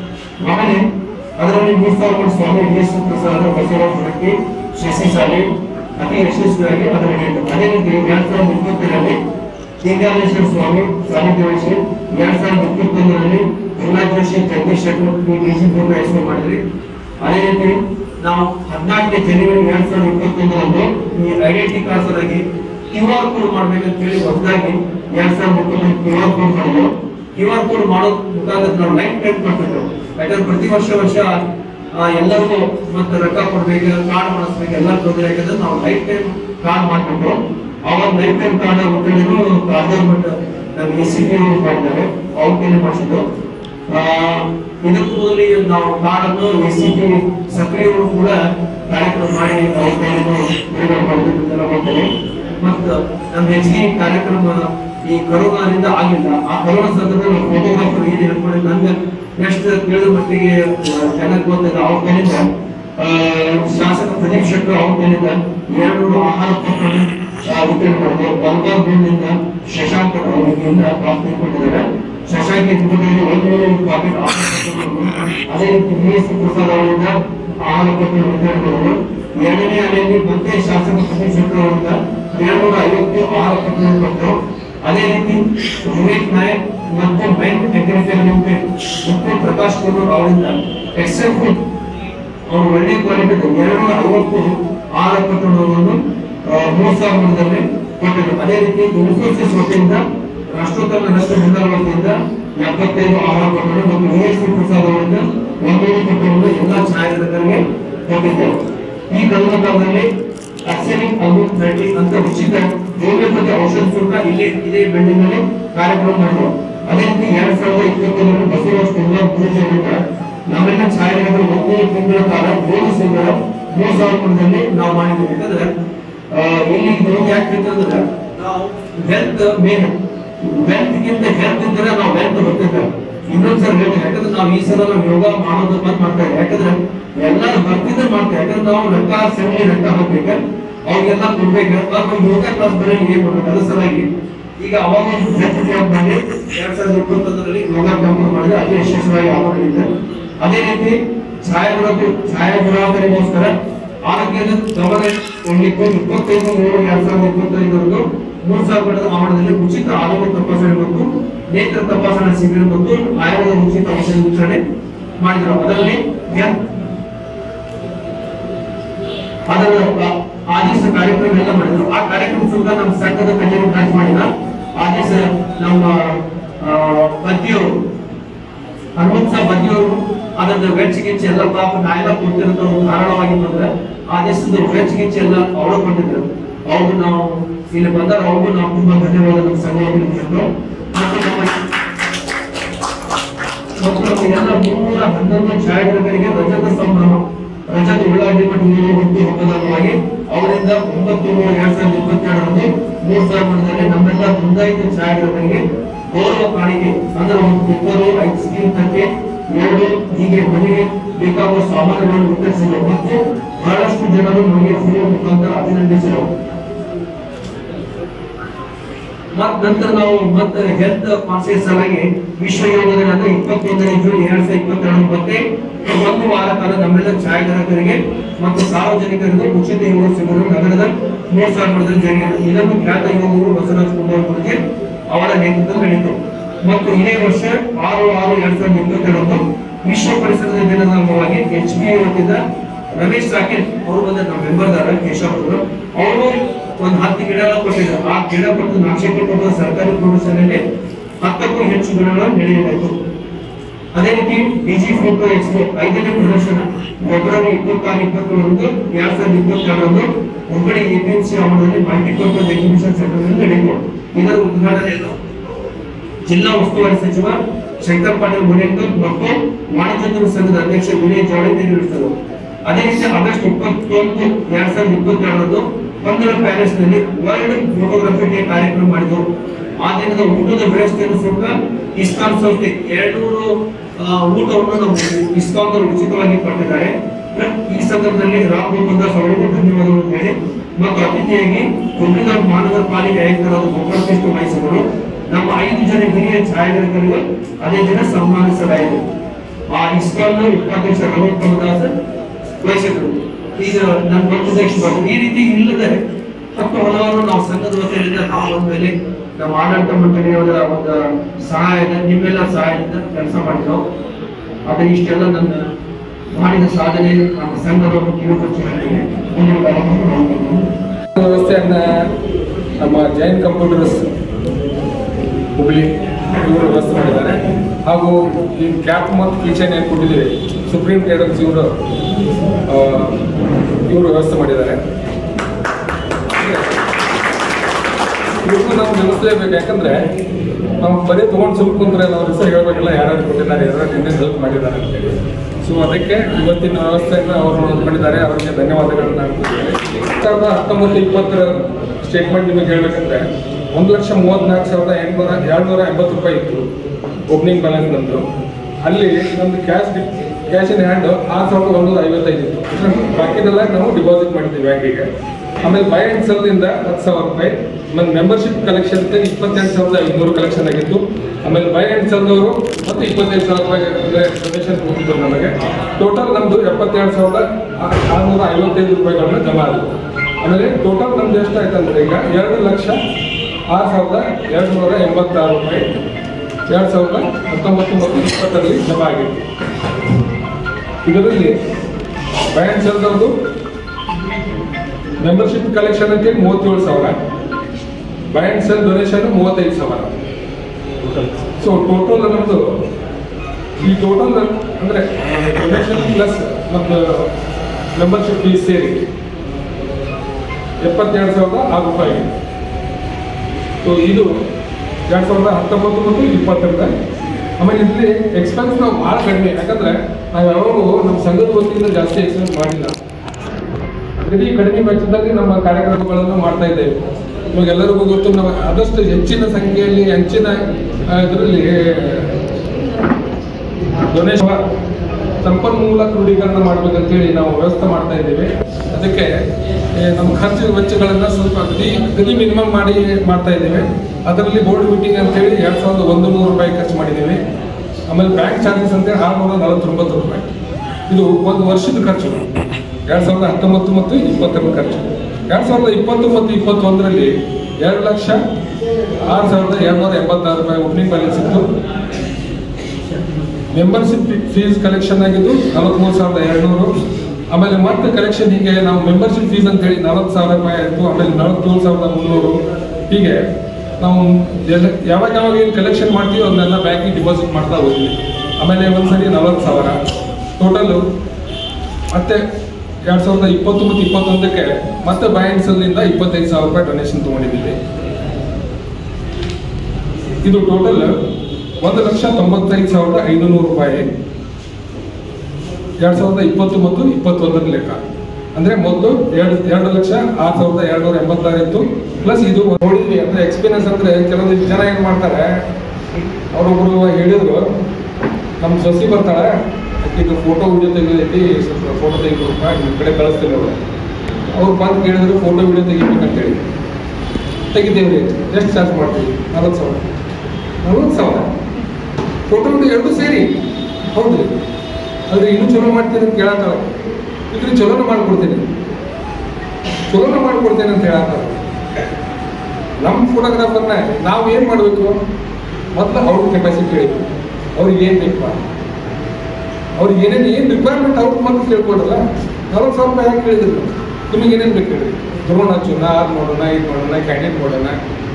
ಆಮೇಲೆ ಅದರಲ್ಲಿ ಮೂರ್ ಸಾವಿರದ ಸ್ವಾಮಿ ಡಿ ಎಸ್ ಪ್ರಸಾದ ಬಸವರಾಜ ಹೊರಟ್ಟಿ ಶಶಿ ಶಾಲೆ ಅತಿ ಯಶಸ್ವಿಯಾಗಿ ಅದರ ನಡೆಯಿತು ಅದೇ ರೀತಿ ಎರಡ್ ಸಾವಿರದ ಇಪ್ಪತ್ತರಲ್ಲಿ ಲಿಂಗಾಲೇಶ್ವರ ಸ್ವಾಮಿ ಸಾನ್ನಿಧ್ಯ ವಹಿಸಿ ಎರಡ್ ಸಾವಿರದ ಇಪ್ಪತ್ತೊಂದರಲ್ಲಿ ಪ್ರಹ್ಲಾದ್ ಜೋಶಿ ಜಗದೀಶ್ ಶೆಟ್ಟರ್ ಈ ಡಿಜಿ ಫೋಟೋ ಎಕ್ಸ್ಪೋ ಮಾಡಿದ್ರಿ ಅದೇ ರೀತಿ ನಾವು ಹದಿನಾಲ್ಕನೇ ಜನವರಿ ಎರಡ್ ಸಾವಿರದ ಇಪ್ಪತ್ತೊಂದರಂದು ಈ ಐಡೆಂಟಿ ಕಾರ್ಡ್ ಸಲುವಾಗಿ ಕ್ಯೂ ಆರ್ ಕೋಡ್ ಮಾಡ್ಬೇಕಂತ ಹೇಳಿ ಹೊಸದಾಗಿ ಎರಡ್ ಸಾವಿರದ ಇಪ್ಪತ್ತೊಂದು ಕ್ಯೂ ಆರ್ ಕೋಡ್ ಮಾಡಿದ್ರು ಕ್ಯೂ ಆರ್ ಕೋಡ್ ಮಾಡೋದ್ ಮುಖಾಂತರ ನಾವು ಲೈಫ್ ಟೈಮ್ ಕೊಡ್ತಿದ್ದೆವು ಯಾಕಂದ್ರೆ ಪ್ರತಿ ವರ್ಷ ವರ್ಷ ಆ, ಎಲ್ಲರಿಗೂ ಮತ್ತೆ ರೊಕ್ಕ ಕೊಡ್ಬೇಕು ಕಾರ್ಡ್ ಮಾಡಿಸ್ಬೇಕು ಎಲ್ಲ ತೊಂದರೆ ಯಾಕಂದ್ರೆ ನಾವು ಲೈಫ್ ಟೈಮ್ ಕಾರ್ಡ್ ಮಾಡ್ಬಿಟ್ಟು ಅವಾಗ ಲೈಫ್ ಟೈಮ್ ಕಾರ್ಡ್ ಉಪಯೋಗ ಗವರ್ಮೆಂಟ್ ನಮ್ಮ ಎ ಸಿ ಪಿ ಮಾಡಿದ್ದಾರೆ ಅವ್ರ ಕೈಲಿ ಮಾಡಿಸಿದ್ದು ಆ, ಇದಕ್ಕೂ ಮೊದಲು ಈಗ ನಾವು ಕಾರ್ಡ್ ಅನ್ನು ಎಸ್ ಸಿ ಪಿ ಸಕ್ರಿಯರು ಕೂಡ ಕಾರ್ಯಕ್ರಮ ಮಾಡಿ ಅವ್ರ ಕೈಯನ್ನು ಬಿಡುಗಡೆ ಮಾಡಿದ್ದು ಇದೆಲ್ಲ ಮಾಡ್ತೇವೆ ಮತ್ತು ನಮ್ಮ ಹೆಚ್ಚಿಗೆ ಕಾರ್ಯಕ್ರಮ ಈ ಕರೋನಾದಿಂದ ಆಗಿಲ್ಲ ಆ ಕರೋನಾ ಸಂದರ್ಭದಲ್ಲಿ ಫೋಟೋಗ್ರಾಫರ್ ಏನ್ ಹೇಳ್ಕೊಂಡು ನಂಗೆ ನೆಕ್ಸ್ಟ್ ತಿಳಿದ ಮಟ್ಟಿಗೆ ಜನಕ್ಕೆ ಗೊತ್ತಿಲ್ಲ ಅವ್ರ ಕೈಯಿಂದ ಆ, ಶಾಸಕ ಪ್ರದೀಪ್ ಶೆಟ್ಟರ್ ಅವ್ರ ಕೈಯಿಂದ ಎರಡು ನೂರು ಆಹಾರ ಪತ್ರವನ್ನು ವಿತರಣೆ ಮಾಡಿದ್ರು ಬಂಗಾರದಿಂದ ಶಶಾಂಕ್ ಅವರಿಂದ ಪ್ರಾಪ್ತಿ ಕೊಟ್ಟಿದ್ದಾರೆ ಶಶಾಂಕ್ ಇದ್ದಲ್ಲಿ ಒಂದು ನೂರು ಪಾಕೆಟ್ ಆಹಾರ ಪತ್ರಗಳನ್ನು ಅದೇ ರೀತಿ ಬಿ ಎಸ್ ಪ್ರಸಾದ್ ಅವರಿಂದ ಆಹಾರ ಪತ್ರ ವಿತರಣೆ ಮಾಡಿದ್ರು ಎರಡನೇ ಅಲೆಯಲ್ಲಿ ಮತ್ತೆ ಶಾಸಕ ಪ್ರದೀಪ್ ಶೆಟ್ಟರ್ ಅವರಿಂದ ಏಳ್ನೂರ ಐವತ್ತು ಆಹಾರ ಪತ್ರಗಳನ್ನು ಕೊಟ್ಟರು ಅದೇ ರೀತಿ ವಿವೇಕ್ ನಾಯಕ್ ಮತ್ತು ಬ್ಯಾಂಕ್ ಅಗ್ರಿಕಲ್ಚರ್ ಲಿಮಿಟೆಡ್ ಮತ್ತು ಪ್ರಕಾಶ್ ಕುಮಾರ್ ಅವರಿಂದ ಎಕ್ಸೆಲ್ ಫುಡ್ ಅವರು ಒಳ್ಳೆ ಕ್ವಾಲಿಟಿ ಎರಡು ಐವತ್ತು ಆಹಾರ ಪಟ್ಟಣವನ್ನು ಮೂರ್ ಸಾವಿರ ಮಟ್ಟದಲ್ಲಿ ಕೊಟ್ಟಿದ್ರು ಅದೇ ರೀತಿ ಇನ್ಫೋಸಿಸ್ ವತಿಯಿಂದ ರಾಷ್ಟ್ರೋತ್ತರ ರಸ್ತೆ ಮಂಡಲ ವತಿಯಿಂದ ಎಪ್ಪತ್ತೈದು ಆಹಾರ ಪಟ್ಟಣ ಮತ್ತು ವಿ ಎಸ್ ಪ್ರಸಾದ್ ಅವರಿಂದ ಒಂದೂರು ಪಟ್ಟಣವನ್ನು ಎಲ್ಲಾ ಛಾಯಾಗ್ರಾಹಕರಿಗೆ ಕೊಟ್ಟಿದ್ದೇವೆ ಈ ಕಳೆದ ಕಾಲದಲ್ಲಿ ಅರ್ಸೆನಿಕ್ ಹಾಗೂ ಥರ್ಟಿ ಅಂತ ಉಚಿತ ಹೋಮಿಯೋಪತಿ ಔಷಧ ಶುಲ್ಕ ಇಲ್ಲಿ ಇದೇ ಬಿಲ್ಡಿಂಗ್ ನಲ್ಲಿ ಕಾರ್ಯಕ್ರಮ ಮಾಡಿದ್ರು ಅದೇ ರೀತಿ ಎರಡ್ ಸಾವಿರದ ಇಪ್ಪತ್ತೊಂದರಲ್ಲಿ ಬಸವರಾಜ ಕುಮಾರ್ ಪೂಜೆಯಿಂದ ನಮ್ಮೆಲ್ಲ ಛಾಯಾಗ್ರಾಹಕರು ಒಂದು ತಿಂಗಳ ಕಾಲ ಬೋನಸ್ ತಿಂಗಳ ಮೂರ್ ಸಾವಿರ ರೂಪಾಯಿದಲ್ಲಿ ನಾವು ಮಾಡಿದ್ವಿ ಯಾಕಂದ್ರೆ ಆ, ಇಲ್ಲಿ ಇದು ಯಾಕೆ ಬೇಕಂದ್ರೆ ನಾವು ವೆಲ್ತ್ ಮೇನ್ ವೆಲ್ತ್ ಗಿಂತ ಹೆಲ್ತ್ ಇದ್ರೆ ನಾವು ವೆಲ್ತ್ ಬರ್ತಿದ್ದೇವೆ ಇನ್ನೊಂದ್ಸಲ ಹೇಳ್ತೀನಿ ಯಾಕಂದ್ರೆ ನಾವು ಈ ಸಲ ನಾವು ಯೋಗ ಮಾಡೋದು ಬಂದ್ ಮಾಡ್ತಾ ಇದ್ದೀವಿ ಯಾಕಂದ್ರೆ ಎಲ್ಲರೂ ಬರ್ತಿದ್ರೆ ಮಾಡ್ತೇವೆ ಯಾಕಂದ್ರೆ ನಾವು ರೊಕ್ಕ ಸೆವೆಂಟಿ ರೊಕ್ಕ ಹಾಕ್ಬೇಕು ಅವ್ರಿಗೆಲ್ಲ ಕೊಡ್ಬೇಕು ಅವ್ರು ಯೋಗ ಕ್ಲಾಸ್ ಬರೀ ಏನ್ ಮಾಡ್ಬೇಕು ಅದ್ರ ಸಲುವಾಗಿ ಈಗ ಅವಾಗ ಒಂದು ಹೆಲ್ತ್ ಕ್ಯಾಂಪ್ ಮಾಡಿ ಎರಡ್ ಸಾವಿರದ ಇಪ್ಪತ್ತೊಂದರಲ್ಲಿ ಯೋಗ ಕ್ಯಾಂಪ್ ಮಾಡಿದ್ರೆ ಅದೇ ಯಶಸ್ವಿಯಾಗಿ ಆಗೋದಿದೆ ಅದೇ ರೀತಿ ಛಾಯಾಗ್ರಾಹಕ ಛಾಯಾಗ್ರಾಹಕರಿಗೋಸ್ಕರ ಆರೋಗ್ಯದ ಗಮನ ಕೊಡ್ಲಿಕ್ಕೆ ಇಪ್ಪತ್ತೈದು ಮೂರು ಎರಡ್ ಸಾವಿರದ ಇಪ್ಪತ್ತೈದರವರೆಗೂ ಮೂರ್ ಸಾವಿರ ರೂಪಾಯಿ ಆವರಣದಲ್ಲಿ ಉಚಿತ ಆರೋಗ್ಯ ತಪಾಸಣೆ ಮತ್ತು ನೇತ್ರ ತಪಾಸಣಾ ಶಿಬಿರ ಮತ್ತು ಆಯುರ್ವೇದ ಉಚಿತ ಔಷಧ ವಿತರಣೆ ಮಾಡಿದ್ರು ಅದರಲ್ಲಿ ಎನ್- ಅದರ ಆ- ಆ ದಿವಸ ಕಾರ್ಯಕ್ರಮ ಎಲ್ಲ ಮಾಡಿದ್ರು ಆ ಕಾರ್ಯಕ್ರಮ ಸುತ್ತ ನಮ್ಮ ಸಂಘದ ಕಚೇರಿ ಬ್ರಾಂಚ್ ಮಾಡಿದ ಆ ದಿವಸ ನಮ್ಮ ಆ, ಬದ್ದಿಯವರು ಹನುಮಂತ ಸಾಹ್ ಬದ್ದಿಯವರು ಅದರದ ವೆಚ್ಚ ಗಿಚ್ಚ ಎಲ್ಲ ಪಾಪ ನಾಯೆಲ್ಲ ಕೊಟ್ಟಿರೋದು ಒಂದು ಕಾರಣವಾಗಿತ್ತು ಅಂದ್ರೆ ಆ ದೇಶದ ವೆಚ್ಚ ಗಿಚ್ಚ ಎಲ್ಲ ಅವರು ಕೊಟ್ಟಿದ್ರು ಅವ್ರು ನಾವು ಇಲ್ಲಿ ಬಂದಾಗ ಅವ್ರಿಗೂ ನಾವು ತುಂಬಾ ಧನ್ಯವಾದ ನಮ್ಮ ಸಂಘಟನೆ ಮತ್ತು ನಮ್ಮ ಮತ್ತು ನಮ್ಮ ಎಲ್ಲ ಮುನ್ನೂರ ಹನ್ನೊಂದು ಛಾಯಾಗ್ರಾಹಕರಿಗೆ ರಜತ ಸಂಭ್ರಮ ರಜತ ಉಳ್ಳಾಗಡ್ಡಿ ಮತ್ತು ನೀರು ಹುಟ್ಟು ಹಬ್ಬದ ಅಂಗವಾಗಿ ಅವರಿಂದ ಒಂಬತ್ತು ಮೂರು ಎರಡ್ ಸಾವಿರದ ಇಪ್ಪತ್ತೆರಡರಂದು ಮೂರ್ ಸಾವಿರ ಮಟ್ಟದಲ್ಲಿ ನಮ್ಮೆಲ್ಲ ನೋಂದಾಯಿತ ಛಾಯಾಗ್ರಾಹಕರಿಗೆ ಗೌರವ ಕಾಣಿಕೆ ಅಂದ್ರೆ ಒಂದು ಕುಕ್ಕರು ಐದು ಸ್ಟೀಲ್ ತಟ್ಟೆ ಎರಡು ಹೀಗೆ ಮನೆಗೆ ಬೇಕಾಗುವ ಸಾಮಾನುಗಳನ್ನು ವಿತರಿಸಿದರು ಮತ್ತು ಬಹಳಷ್ಟು ಜನರು ನಮಗೆ ಫೋನ್ ಮುಖಾಂತರ ಅಭಿನಂದಿಸಿದರು ಮತ್ ನಂತರ ನಾವು ಮತ್ತೆ ಹೆಲ್ತ್ ಕಾನ್ಸಿಯಸ್ ಆಗಿ ವಿಶ್ವ ಯೋಗ ದಿನ ಅಂದ್ರೆ ಇಪ್ಪತ್ತೊಂದನೇ ಜೂನ್ ಎರಡ್ ಸಾವಿರದ ಇಪ್ಪತ್ತೆರಡು ಮತ್ತೆ ಒಂದು ವಾರ ಕಾಲ ನಮ್ಮೆಲ್ಲ ಛಾಯಾಗ್ರಾಹಕರಿಗೆ ಮತ್ತು ಸಾರ್ವಜನಿಕರಿಗೆ ಉಚಿತ ಯೋಗ ಶಿಬಿರ ನಗರದ ಮೂರ್ ಸಾವಿರ ಮಟ್ಟದಲ್ಲಿ ಜರುಗಿತು ಇದನ್ನು ಖ್ಯಾತ ಯೋಗರು ಬಸವರಾಜ ಕುಮಾರ್ ಅವರ ನೇತೃತ್ವ ನಡೆಯಿತು ಮತ್ತು ಇದೇ ವರ್ಷ ಆರು ಆರು ಎರಡ್ ಸಾವಿರದ ಇಪ್ಪತ್ತೆರಡು ವಿಶ್ವ ಪರಿಸರದ ದಿನದ ಅಂಗವಾಗಿ ಎಚ್ ಬಿ ವತಿಯಿಂದ ರಮೇಶ್ ಸಾಕಿನ್ ಅವರು ಬಂದ ನಮ್ಮ ಮೆಂಬರ್ ದಾರ ಕೇಶವ್ ಅವರು ಅವರು ಒಂದು ಹತ್ತು ಗಿಡ ಕೊಟ್ಟಿದ್ರು ಆ ಗಿಡ ಕೊಟ್ಟು ನಾಕ್ಷೇಪಟ್ಟು ಸರ್ಕಾರಿ ಪ್ರೌಢಶಾಲೆಯಲ್ಲಿ ಹತ್ತಕ್ಕೂ ಹೆಚ್ಚು ಗಿಡಗಳನ್ನು ನಡೆಯಬೇಕು ಅದೇ ರೀತಿ ಡಿಜಿ ಫೋಟೋ ಎಕ್ಸ್ಪೋ ಐದನೇ ಪ್ರದರ್ಶನ ಫೆಬ್ರವರಿ ಇಪ್ಪತ್ತಾರು ಇಪ್ಪತ್ತೇಳರಂದು ಎರಡ್ ಸಾವಿರದ ಇಪ್ಪತ್ತೆರಡರಂದು ಹುಬ್ಬಳ್ಳಿ ಎಪಿಎಂಸಿ ಆವರಣದಲ್ಲಿ ಮಲ್ಟಿಪರ್ಪಸ್ ಎಕ್ಸಿಬಿಷನ್ ಸೆಂಟರ್ ನಲ್ಲಿ ನಡೆಯಿತು ಇದರ ಉದ್ಘಾಟನೆಯನ್ನು ಜಿಲ್ಲಾ ಉಸ್ತುವಾರಿ ಸಚಿವ ಶಂಕರ್ ಪಾಟೀಲ್ ಮುನೇಕರ್ ಮತ್ತು ವಾಣಿಜ್ಯೋದ್ಯಮ ಸಂಘದ ಅಧ್ಯಕ್ಷ ವಿನಯ್ ಜಾವಳಿ ನೆರವೇರಿಸಿದರು ಅದೇ ರೀತಿ ಆಗಸ್ಟ್ ಇಪ್ಪತ್ತೊಂದು ಎರಡ್ ಸಾವಿರದ ಇಪ್ಪತ್ತೆರಡರಂದು ಪಂದ್ರ ಪ್ಯಾಲೇಸ್ ನಲ್ಲಿ ವರ್ಲ್ಡ್ ಫೋಟೋಗ್ರಫಿ ಡೇ ಕಾರ್ಯಕ್ರಮ ಮಾಡಿದರು ಆ ದಿನದ ಊಟದ ವ್ಯವಸ್ಥೆಯನ್ನು ಸುತ್ತ ಇಸ್ಕಾನ್ ಸಂಸ್ಥೆ ಎರಡ್ನೂರು ಆ, ಊಟವನ್ನು ನಮ್ಮ ಇಸ್ಕಾನ್ದವರು ಉಚಿತವಾಗಿ ಕೊಟ್ಟಿದ್ದಾರೆ ಈ ಸಂದರ್ಭದಲ್ಲಿ ರಾಮ್ ಗೋಪಾಲ್ದಾಸ್ ಅವರಿಗೂ ಧನ್ಯವಾದಗಳು ಹೇಳಿ ಮತ್ತು ಅತಿಥಿಯಾಗಿ ಹುಬ್ಳಿದ ಮಹಾನಗರ ಪಾಲಿಕೆ ಆಯುಕ್ತರಾದ ಗೋಪಾಲಕೃಷ್ಣ ವಹಿಸಿದರು ನಮ್ಮ ಐದು ಜನ ಹಿರಿಯ ಛಾಯಾಗ್ರಾಹಕರಿಗೂ ಅದೇ ದಿನ ಸನ್ಮಾನಿಸಲಾಯಿತು ಆ ಇಸ್ಕಾನ್ ಉಪಾಧ್ಯಕ್ಷ ರಘುತ್ತಮ ದಾಸ್ ವಹಿಸಿದ್ರು ಈಗ ನನ್ನ ಅಧ್ಯಕ್ಷ ಈ ರೀತಿ ಇಲ್ಲದೆ ಮತ್ತು ಹಲವಾರು ನಾವು ಸಂಘದ ವತಿಯಿಂದ ನಾವು ಬಂದ್ಮೇಲೆ ನಮ್ಮ ಆಡಳಿತ ಮಂಡಳಿಯವರ ಒಂದು ಸಹಾಯದ ನಿಮ್ಮೆಲ್ಲ ಸಹಾಯದಿಂದ ಕೆಲಸ ಮಾಡಿದ್ರು ಆದ್ರೆ ಇಷ್ಟೆಲ್ಲ ನನ್ನ ಮಾಡಿದ ಸಾಧನೆ ನಮ್ಮ ಸಂಘದವರು ಕಿರುಪಚ್ಚಿ ಹೇಳ್ತೀನಿ ಮುಂದಿನ ಕಾರ್ಯಕ್ರಮ ನೋಡ್ಬೇಕು. ವ್ಯವಸ್ಥೆಯನ್ನ ನಮ್ಮ ಜೈನ್ ಕಂಪ್ಯೂಟರ್ಸ್ ಹುಬ್ಳಿ ಇವರು ವ್ಯವಸ್ಥೆ ಮಾಡಿದ್ದಾರೆ ಹಾಗೂ ಈ ಕ್ಯಾಪ್ ಮತ್ತು ಕಿಚನ್ ಏನು ಕೊಟ್ಟಿದ್ದೀವಿ ಸುಪ್ರೀಂ ಟ್ರೇಡರ್ಸ್ ಇವರು ಇವರು ವ್ಯವಸ್ಥೆ ಮಾಡಿದ್ದಾರೆ ಇವ್ರಿಗೂ ನಾವು ನೆನೆಸಲೇಬೇಕು ಯಾಕಂದ್ರೆ ನಾವು ಬರೀ ತೊಗೊಂಡು ಸುಮ್ ಕುಂತ್ರೆ ನಾವು ಹೆಸರು ಹೇಳ್ಬೇಕಲ್ಲ ಯಾರ್ಯಾರು ಕೊಟ್ಟಿದ್ದಾರೆ ಯಾರು ನಿನ್ನೆ ಹೆಲ್ಪ್ ಮಾಡಿದ್ದಾರೆ ಅಂತೇಳಿ ಸೊ ಅದಕ್ಕೆ ಇವತ್ತಿನ ವ್ಯವಸ್ಥೆಯನ್ನು ಅವರು ಮಾಡಿದ್ದಾರೆ ಅವರಿಗೆ ಧನ್ಯವಾದಗಳನ್ನ ಹೇಳ್ತಿದ್ದೇನೆ ಎರಡ್ ಸಾವಿರದ ಹತ್ತೊಂಬತ್ತು ಇಪ್ಪತ್ತರ ಸ್ಟೇಟ್ಮೆಂಟ್ ನಿಮಗೆ ಹೇಳ್ಬೇಕಂದ್ರೆ ಒಂದು ಲಕ್ಷ ಮೂವತ್ನಾಲ್ಕು ಸಾವಿರದ ಎಂಟುನೂರ ಏಳ್ನೂರ ಎಂಬತ್ತು ರೂಪಾಯಿ ಇತ್ತು ಓಪನಿಂಗ್ ಬ್ಯಾಲೆನ್ಸ್ ನಂದು ಅಲ್ಲಿ ನಮ್ದು ಕ್ಯಾಶ್ ಕ್ಯಾಶ್ ಇನ್ ಹ್ಯಾಂಡ್ ಆರು ಸಾವಿರದ ಒಂದೂರ ಐವತ್ತೈದು ಇತ್ತು ಬಾಕಿದೆಲ್ಲ ನಾವು ಡಿಪಾಸಿಟ್ ಮಾಡಿದ್ವಿ ಬ್ಯಾಂಕಿಗೆ ಆಮೇಲೆ ಬೈ ಅಂಡ್ ಸೆಲ್ ಇಂದ ಹತ್ತು ಸಾವಿರ ರೂಪಾಯಿ ಆಮೇಲೆ ಮೆಂಬರ್ಶಿಪ್ ಕಲೆಕ್ಷನ್ ಇಪ್ಪತ್ತೆಂಟು ಸಾವಿರದ ಐದುನೂರು ಕಲೆಕ್ಷನ್ ಆಗಿತ್ತು ಆಮೇಲೆ ಬೈ ಅಂಡ್ ಸೆಲ್ ಅವರು ಮತ್ತೆ ಇಪ್ಪತ್ತೈದು ಸಾವಿರ ರೂಪಾಯಿ ಅಂದರೆ ಡೊನೇಷನ್ ಕೊಟ್ಟಿದ್ರು ನಮಗೆ ಟೋಟಲ್ ನಮ್ದು ಎಪ್ಪತ್ತೆರಡು ಸಾವಿರದ ಆ- ಆರುನೂರ ಐವತ್ತೈದು ರೂಪಾಯಿಗಳನ್ನ ಜಮಾ ಆಯಿತು ಆಮೇಲೆ ಟೋಟಲ್ ನಮ್ದು ಎಷ್ಟಾಯ್ತು ಅಂದ್ರೆ ಈಗ ಎರಡು ಲಕ್ಷ ಆರು ಸಾವಿರದ ಎರಡು ನೂರ ಎಂಬತ್ತಾರು ರೂಪಾಯಿ ಎರಡು ಸಾವಿರದ ಹತ್ತೊಂಬತ್ತು ಮತ್ತು ಇಪ್ಪತ್ತರಲ್ಲಿ ಜಮಾ ಆಗಿತ್ತು ಇದರಲ್ಲಿ ಬೈ ಅಂಡ್ ಸೆಲ್ದವ್ರದ್ದು ಮೆಂಬರ್ಶಿಪ್ ಕಲೆಕ್ಷನ್ ಅಂತೇಳಿ ಮೂವತ್ತೇಳು ಸಾವಿರ ಬೈ ಅಂಡ್ ಸೆಲ್ ಡೊನೇಷನ್ ಮೂವತ್ತೈದು ಸಾವಿರ ಸೊ ಟೋಟಲ್ ನಮ್ಮದು ಈ ಟೋಟಲ್ ಅಂದರೆ ಡೊನೇಷನ್ ಪ್ಲಸ್ ಮತ್ತು ಮೆಂಬರ್ಶಿಪ್ ಫೀಸ್ ಸೇರಿ ಎಪ್ಪತ್ತೆರಡು ಸಾವಿರದ ಆರು ರೂಪಾಯಿ ಸೊ ಇದು ಎರಡು ಸಾವಿರದ ಹತ್ತೊಂಬತ್ತು ಮತ್ತು ಇಪ್ಪತ್ತೆರಡ ಆಮೇಲೆ ಇಲ್ಲಿ ಎಕ್ಸ್ಪೆನ್ಸ್ ನಾವು ಭಾಳ ಕಡಿಮೆ ಯಾಕಂದ್ರೆ ನಾವು ಯಾವಾಗೂ ನಮ್ಮ ಸಂಘದ ವತಿಯಿಂದ ಜಾಸ್ತಿ ಎಕ್ಸ್ಪೆನ್ಸ್ ಮಾಡಿಲ್ಲ ಅಗದಿ ಕಡಿಮೆ ವೆಚ್ಚದಲ್ಲಿ ನಮ್ಮ ಕಾರ್ಯಕ್ರಮಗಳನ್ನು ಮಾಡ್ತಾ ಇದ್ದೇವೆ ನಿಮಗೆಲ್ಲರಿಗೂ ಗೊತ್ತು ನಾವು ಆದಷ್ಟು ಹೆಚ್ಚಿನ ಸಂಖ್ಯೆಯಲ್ಲಿ ಹೆಚ್ಚಿನ ಇದರಲ್ಲಿ ಡೊನೇಷನ್ ಸಂಪನ್ಮೂಲ ಕ್ರೋಢೀಕರಣ ಮಾಡ್ಬೇಕಂತೇಳಿ ನಾವು ವ್ಯವಸ್ಥೆ ಮಾಡ್ತಾ ಇದ್ದೇವೆ ಅದಕ್ಕೆ ಏ, ನಮ್ಮ ಖರ್ಚು ವೆಚ್ಚಗಳನ್ನು ಸ್ವಲ್ಪ ಅಗದಿ ಅಗದಿ ಮಿನಿಮಮ್ ಮಾಡಿ ಮಾಡ್ತಾ ಇದ್ದೇವೆ ಅದರಲ್ಲಿ ಬೋರ್ಡ್ ಮೀಟಿಂಗ್ ಅಂತೇಳಿ ಎರಡು ಸಾವಿರದ ಒಂದು ನೂರು ರೂಪಾಯಿ ಖರ್ಚು ಮಾಡಿದ್ದೇವೆ ಆಮೇಲೆ ಬ್ಯಾಂಕ್ ಚಾರ್ಜಸ್ ಅಂತೇಳಿ ಆರುನೂರ ನಲವತ್ತೊಂಬತ್ತು ರೂಪಾಯಿ ಇದು ಒಂದು ವರ್ಷದ ಖರ್ಚು ಎರಡು ಸಾವಿರದ ಹತ್ತೊಂಬತ್ತು ಮತ್ತು ಇಪ್ಪತ್ತರ ಖರ್ಚು ಎರಡು ಸಾವಿರದ ಇಪ್ಪತ್ತು ಮತ್ತು ಇಪ್ಪತ್ತೊಂದರಲ್ಲಿ ಎರಡು ಲಕ್ಷ ಆರು ಸಾವಿರದ ಎರಡುನೂರ ಎಂಬತ್ತಾರು ರೂಪಾಯಿ ಓಪನಿಂಗ್ ಬ್ಯಾಲೆನ್ಸ್ ಇತ್ತು ಮೆಂಬರ್ಶಿಪ್ ಫೀಸ್ ಕಲೆಕ್ಷನ್ ಆಗಿದ್ದು ನಲವತ್ಮೂರು ಸಾವಿರದ ಎರಡುನೂರು ಆಮೇಲೆ ಮತ್ತೆ ಕಲೆಕ್ಷನ್ ಹೀಗೆ ನಾವು ಮೆಂಬರ್ಶಿಪ್ ಫೀಸ್ ಅಂತೇಳಿ ನಲವತ್ತು ಸಾವಿರ ರೂಪಾಯಿ ಆಯಿತು ಆಮೇಲೆ ನಲವತ್ತೇಳು ಸಾವಿರದ ಮುನ್ನೂರು ಹೀಗೆ ನಾವು ಎಲ್ಲ ಯಾವಾಗ ಯಾವಾಗ ಏನು ಕಲೆಕ್ಷನ್ ಮಾಡ್ತೀವಿ ಅದನ್ನೆಲ್ಲ ಬ್ಯಾಂಕಿಗೆ ಡಿಪಾಸಿಟ್ ಮಾಡ್ತಾ ಹೋಗ್ತೀವಿ ಆಮೇಲೆ ಒಂದ್ಸರಿ ನಲವತ್ತು ಸಾವಿರ ಟೋಟಲು ಮತ್ತೆ ಎರಡು ಸಾವಿರದ ಇಪ್ಪತ್ತು ಮತ್ತು ಇಪ್ಪತ್ತೊಂದಕ್ಕೆ ಮತ್ತೆ ಬಯಾಂಕ್ಸಲ್ಲಿಂದ ಇಪ್ಪತ್ತೈದು ಸಾವಿರ ರೂಪಾಯಿ ಡೊನೇಷನ್ ತೊಗೊಂಡಿದ್ದೀವಿ ಇದು ಟೋಟಲ್ ಒಂದು ಲಕ್ಷ ತೊಂಬತ್ತೈದು ಸಾವಿರದ ಐದುನೂರು ರೂಪಾಯಿ ಎರಡು ಸಾವಿರದ ಇಪ್ಪತ್ತು ಮತ್ತು ಇಪ್ಪತ್ತೊಂದರ ಲೆಕ್ಕ ಅಂದ್ರೆ ಮೊದಲು ಎರಡು ಎರಡು ಲಕ್ಷ ಆರು ಸಾವಿರದ ಎರಡ್ನೂರ ಎಂಬತ್ತಾರು ಇತ್ತು ಪ್ಲಸ್ ಇದು ನೋಡಿದ್ವಿ ಅಂದ್ರೆ ಎಕ್ಸ್ಪೀರಿಯನ್ಸ್ ಅಂದ್ರೆ ಕೆಲವೊಂದು ಜನ ಏನ್ ಮಾಡ್ತಾರೆ ಅವರೊಬ್ರು ಹೇಳಿದ್ರು ನಮ್ಮ ಸೊಸಿ ಬರ್ತಾಳೆ ಇದು ಫೋಟೋ ವಿಡಿಯೋ ತೆಗೆದೈತಿ ಸ್ವಲ್ಪ ಫೋಟೋ ತೆಗಿಬೇಕಪ್ಪ ನಿಮ್ಮ ಕಡೆ ಕಳಿಸ್ತೀನಿ ಅವರು ಅವ್ರು ಬಂದು ಕೇಳಿದ್ರು ಫೋಟೋ ವಿಡಿಯೋ ತೆಗಿಬೇಕಂತೇಳಿ ತೆಗಿದ್ದೇವ್ರಿ ಎಷ್ಟು ಚಾರ್ಜ್ ಮಾಡ್ತೀವಿ ನಲ್ವತ್ತು ಸಾವಿರ ನಲ್ವತ್ತು ಸಾವಿರ ಫೋಟೋ ವಿಡಿಯೋ ಎರಡು ಸೇರಿ ಹೌದು ಆದ್ರೆ ಇನ್ನೂ ಚಲೋ ಮಾಡ್ತೀನಿ ಅಂತ ಕೇಳತ್ತಾಳೆ ಇದ್ರ ಚಲೋನ ಮಾಡ್ಕೊಡ್ತೀನಿ ಚಲೋನ ಮಾಡ್ಕೊಡ್ತೇನೆ ಅಂತ ಹೇಳತ್ತಾಳೆ ನಮ್ಮ ಫೋಟೋಗ್ರಾಫರ್ನ ನಾವು ಏನು ಮಾಡಬೇಕು ಮೊದಲು ಅವ್ರ ಕೆಪಾಸಿಟಿ ಹೇಳಿ ಅವ್ರಿಗೆ ಏನು ಬೇಕಪ್ಪ ಅವ್ರಿಗೆ ಏನೇನು ಏನು ರಿಕ್ವೈರ್ಮೆಂಟ್ ಅವ್ರಿಗೆ ಮೊದಲು ಕೇಳ್ಕೊಡ್ರಲ್ಲ ನಲ್ವತ್ತು ಸಾವಿರ ರೂಪಾಯಿ ಯಾಕೆ ಕೇಳಿದ್ರು ನಿಮಗೆ ಏನೇನು ಬೇಕು ಹೇಳಿ ಡ್ರೋನ್ ಹಚ್ಚೋಣ ಅದು ಮಾಡೋಣ ಇದು ಮಾಡೋಣ ಕ್ಯಾಂಡಿಡ್ ಮಾಡೋಣ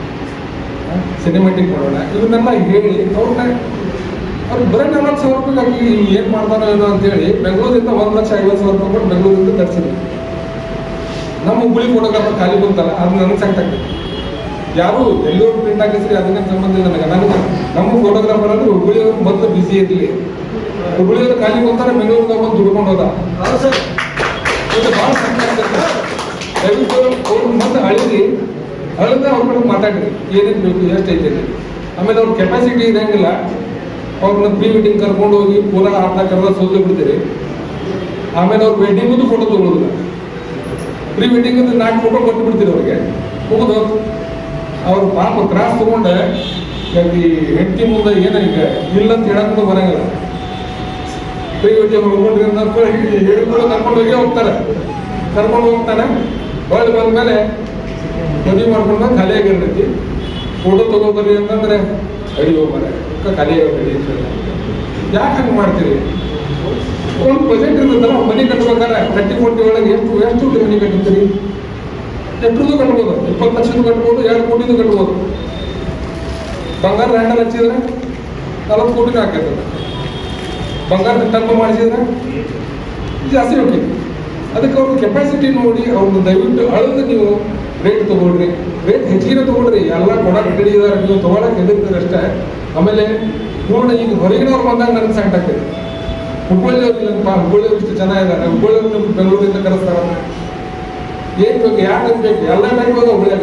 ಸಿನಿಮೆಟಿಕ್ ಮಾಡೋಣ ಇವನ್ನೆಲ್ಲ ಹೇಳಿ ಅವ್ರನ್ನ ಅವ್ರಿಗೆ ಬರೀ ನಲ್ವತ್ತು ಸಾವಿರ ರೂಪಾಯಿ ಹಾಕಿ ಏನು ಮಾಡ್ತಾನೋ ಏನೋ ಅಂತೇಳಿ ಬೆಂಗಳೂರಿಂದ ಒಂದು ಲಕ್ಷ ಐವತ್ತು ಸಾವಿರ ರೂಪಾಯಿ ಕೊಟ್ಟು ಬೆಂಗಳೂರಿಂದ ತರಿಸಿದ್ವಿ ನಮ್ಮ ಹುಬ್ಬಳ್ಳಿ ಫೋಟೋಗ್ರಾಫರ್ ಖಾಲಿ ಬಂತಲ್ಲ ಅದು ನನಗೆ ಸಾಕಾಗ್ತದೆ ಯಾರು ಎಲ್ಲರೂ ಪ್ರಿಂಟ್ ಹಾಕಿಸ್ರಿ ಅದನ್ನೇ ಸಂಬಂಧ ಇಲ್ಲ ನನಗೆ ನನಗೆ ನಮ್ಮ ಫೋಟೋಗ್ರಾಫರ್ ಅಂದ್ರೆ ಹುಬ್ಬಳ್ಳಿಯವ್ರು ಮೊದಲು ಬಿಸಿ ಇರಲಿ ಹುಬ್ಬಳ್ಳಿಯವರು ಖಾಲಿ ಬಂತಾರೆ ಬೆಂಗಳೂರಿಗೆ ಬಂದು ದುಡ್ಕೊಂಡು ಹೋದ ಇದು ಭಾಳ ಸಂಕಟ ಆಗ್ತದೆ. ದಯವಿಟ್ಟು ಅವ್ರು ಮತ್ತೆ ಅಳಿರಿ ಅಳಿದ ಅವ್ರ ಕಡೆ ಮಾತಾಡ್ರಿ ಏನೇನು ಬೇಕು ಎಷ್ಟು ಐತೆ ಅಂತ. ಆಮೇಲೆ ಅವ್ರ ಕೆಪಾಸಿಟಿ ಇರಂಗಿಲ್ಲ ಅವ್ರನ್ನ ಪ್ರೀ ವೆಡ್ಡಿಂಗ್ ಕರ್ಕೊಂಡು ಹೋಗಿ ಪೂರಾ ಅರ್ಧ ಕರ್ದ ಸೋದು ಬಿಡ್ತೀರಿ ಆಮೇಲೆ ಅವ್ರ ವೆಡ್ಡಿಂಗು ಫೋಟೋ ತಗೊಳ್ಳೋದಿಲ್ಲ ಪ್ರೀ ವೆಡ್ಡಿಂಗ್ ಅಂದ್ರೆ ನಾಲ್ಕು ಫೋಟೋ ಕೊಟ್ಟು ಬಿಡ್ತೀರಿ ಅವ್ರಿಗೆ ಮುಗಿದು ಅವ್ರು ಪಾಪ ಕ್ರಾಸ್ ತಗೊಂಡೆ ಈ ಹೆಂಡತಿ ಮುಂದೆ ಏನ ಈಗ ಇಲ್ಲ ಅಂತ ಹೇಳಕ್ಕೂ ಬರಂಗಿಲ್ಲ ಪ್ರೀ ವೆಡ್ಡಿಂಗ್ ಹೋಗ್ಕೊಂಡ್ರಿ ಅಂತ ಹೇಳಿದ್ರು ಕರ್ಕೊಂಡು ಹೋಗಿ ಹೋಗ್ತಾರೆ ಕರ್ಕೊಂಡು ಹೋಗ್ತಾನೆ ಹೊಳ್ಳಿ ಬಂದ್ಮೇಲೆ ಮದುವೆ ಮಾಡ್ಕೊಂಡು ಖಾಲಿ ಆಗಿರ್ತೈತಿ ಫೋಟೋ ತಗೋಬರ್ರಿ ಅಂತಂದ್ರೆ ಅಯ್ಯೋ ಮರ ಖಾಲಿ ಆಗಿರ್ಬೇಡಿ ಯಾಕೆ ಹಂಗೆ ಮಾಡ್ತೀರಿ ಒಂದು ಬಜೆಟ್ ಇರ್ತದಲ್ಲ ಮನೆ ಕಟ್ಬೇಕಾದ್ರೆ ತರ್ಟಿ ಫೋರ್ಟಿ ಒಳಗೆ ಎಷ್ಟು ಎಷ್ಟು ದುಡ್ಡು ಮನೆ ಕಟ್ತೀರಿ ಎಷ್ಟರದ್ದು ಕಟ್ಬೋದು ಇಪ್ಪತ್ತು ಲಕ್ಷದ್ದು ಕಟ್ಬೋದು ಎರಡು ಕೋಟಿದು ಕಟ್ಬೋದು ಬಂಗಾರ ಲ್ಯಾಂಡಲ್ಲಿ ಹಚ್ಚಿದ್ರೆ ನಲವತ್ತು ಕೋಟಿನೂ ಹಾಕಿರ್ತದೆ ಬಂಗಾರದ ಟರ್ಮ್ ಮಾಡಿಸಿದ್ರೆ ಜಾಸ್ತಿ ಹೋಗ್ತೈತಿ ಅದಕ್ಕೆ ಅವ್ರ ಕೆಪಾಸಿಟಿ ನೋಡಿ ಅವ್ರನ್ನ ದಯವಿಟ್ಟು ಅಳದು ನೀವು ರೇಟ್ ತಗೊಳ್ರಿ ರೇಟ್ ಹೆಚ್ಚಿಗೆ ತಗೊಳ್ರಿ ಎಲ್ಲ ಕೊಡಕ್ಕೆ ರೆಡಿ ಇದಾರೆ ನೀವು ತಗೊಳಕ್ ಹೆದರ್ತೀರಿ ಅಷ್ಟೇ ಆಮೇಲೆ ನೋಡಿ ಈಗ ಹೊರಗಿನವ್ರು ಬಂದಾಗ ನನಗೆ ಸಂಕಟ ಆಗ್ತದೆ ಹುಬ್ಬಳ್ಳಿ ಅವ್ರಿಲ್ಲಪ್ಪ ಹುಬ್ಬಳ್ಳಿ ಇಷ್ಟು ಚೆನ್ನಾಗಿದ್ದಾರೆ ಹುಬ್ಬಳ್ಳಿ ನಮ್ಮ ಬೆಂಗಳೂರಿಂದ ಕರೆಸ್ತಾರ ಏನ್ ಬೇಕು ಯಾಕೆ ಬೇಕು ಎಲ್ಲ ಟೈಪ್ ಅದ ಹುಬ್ಳ್ಯಾಗ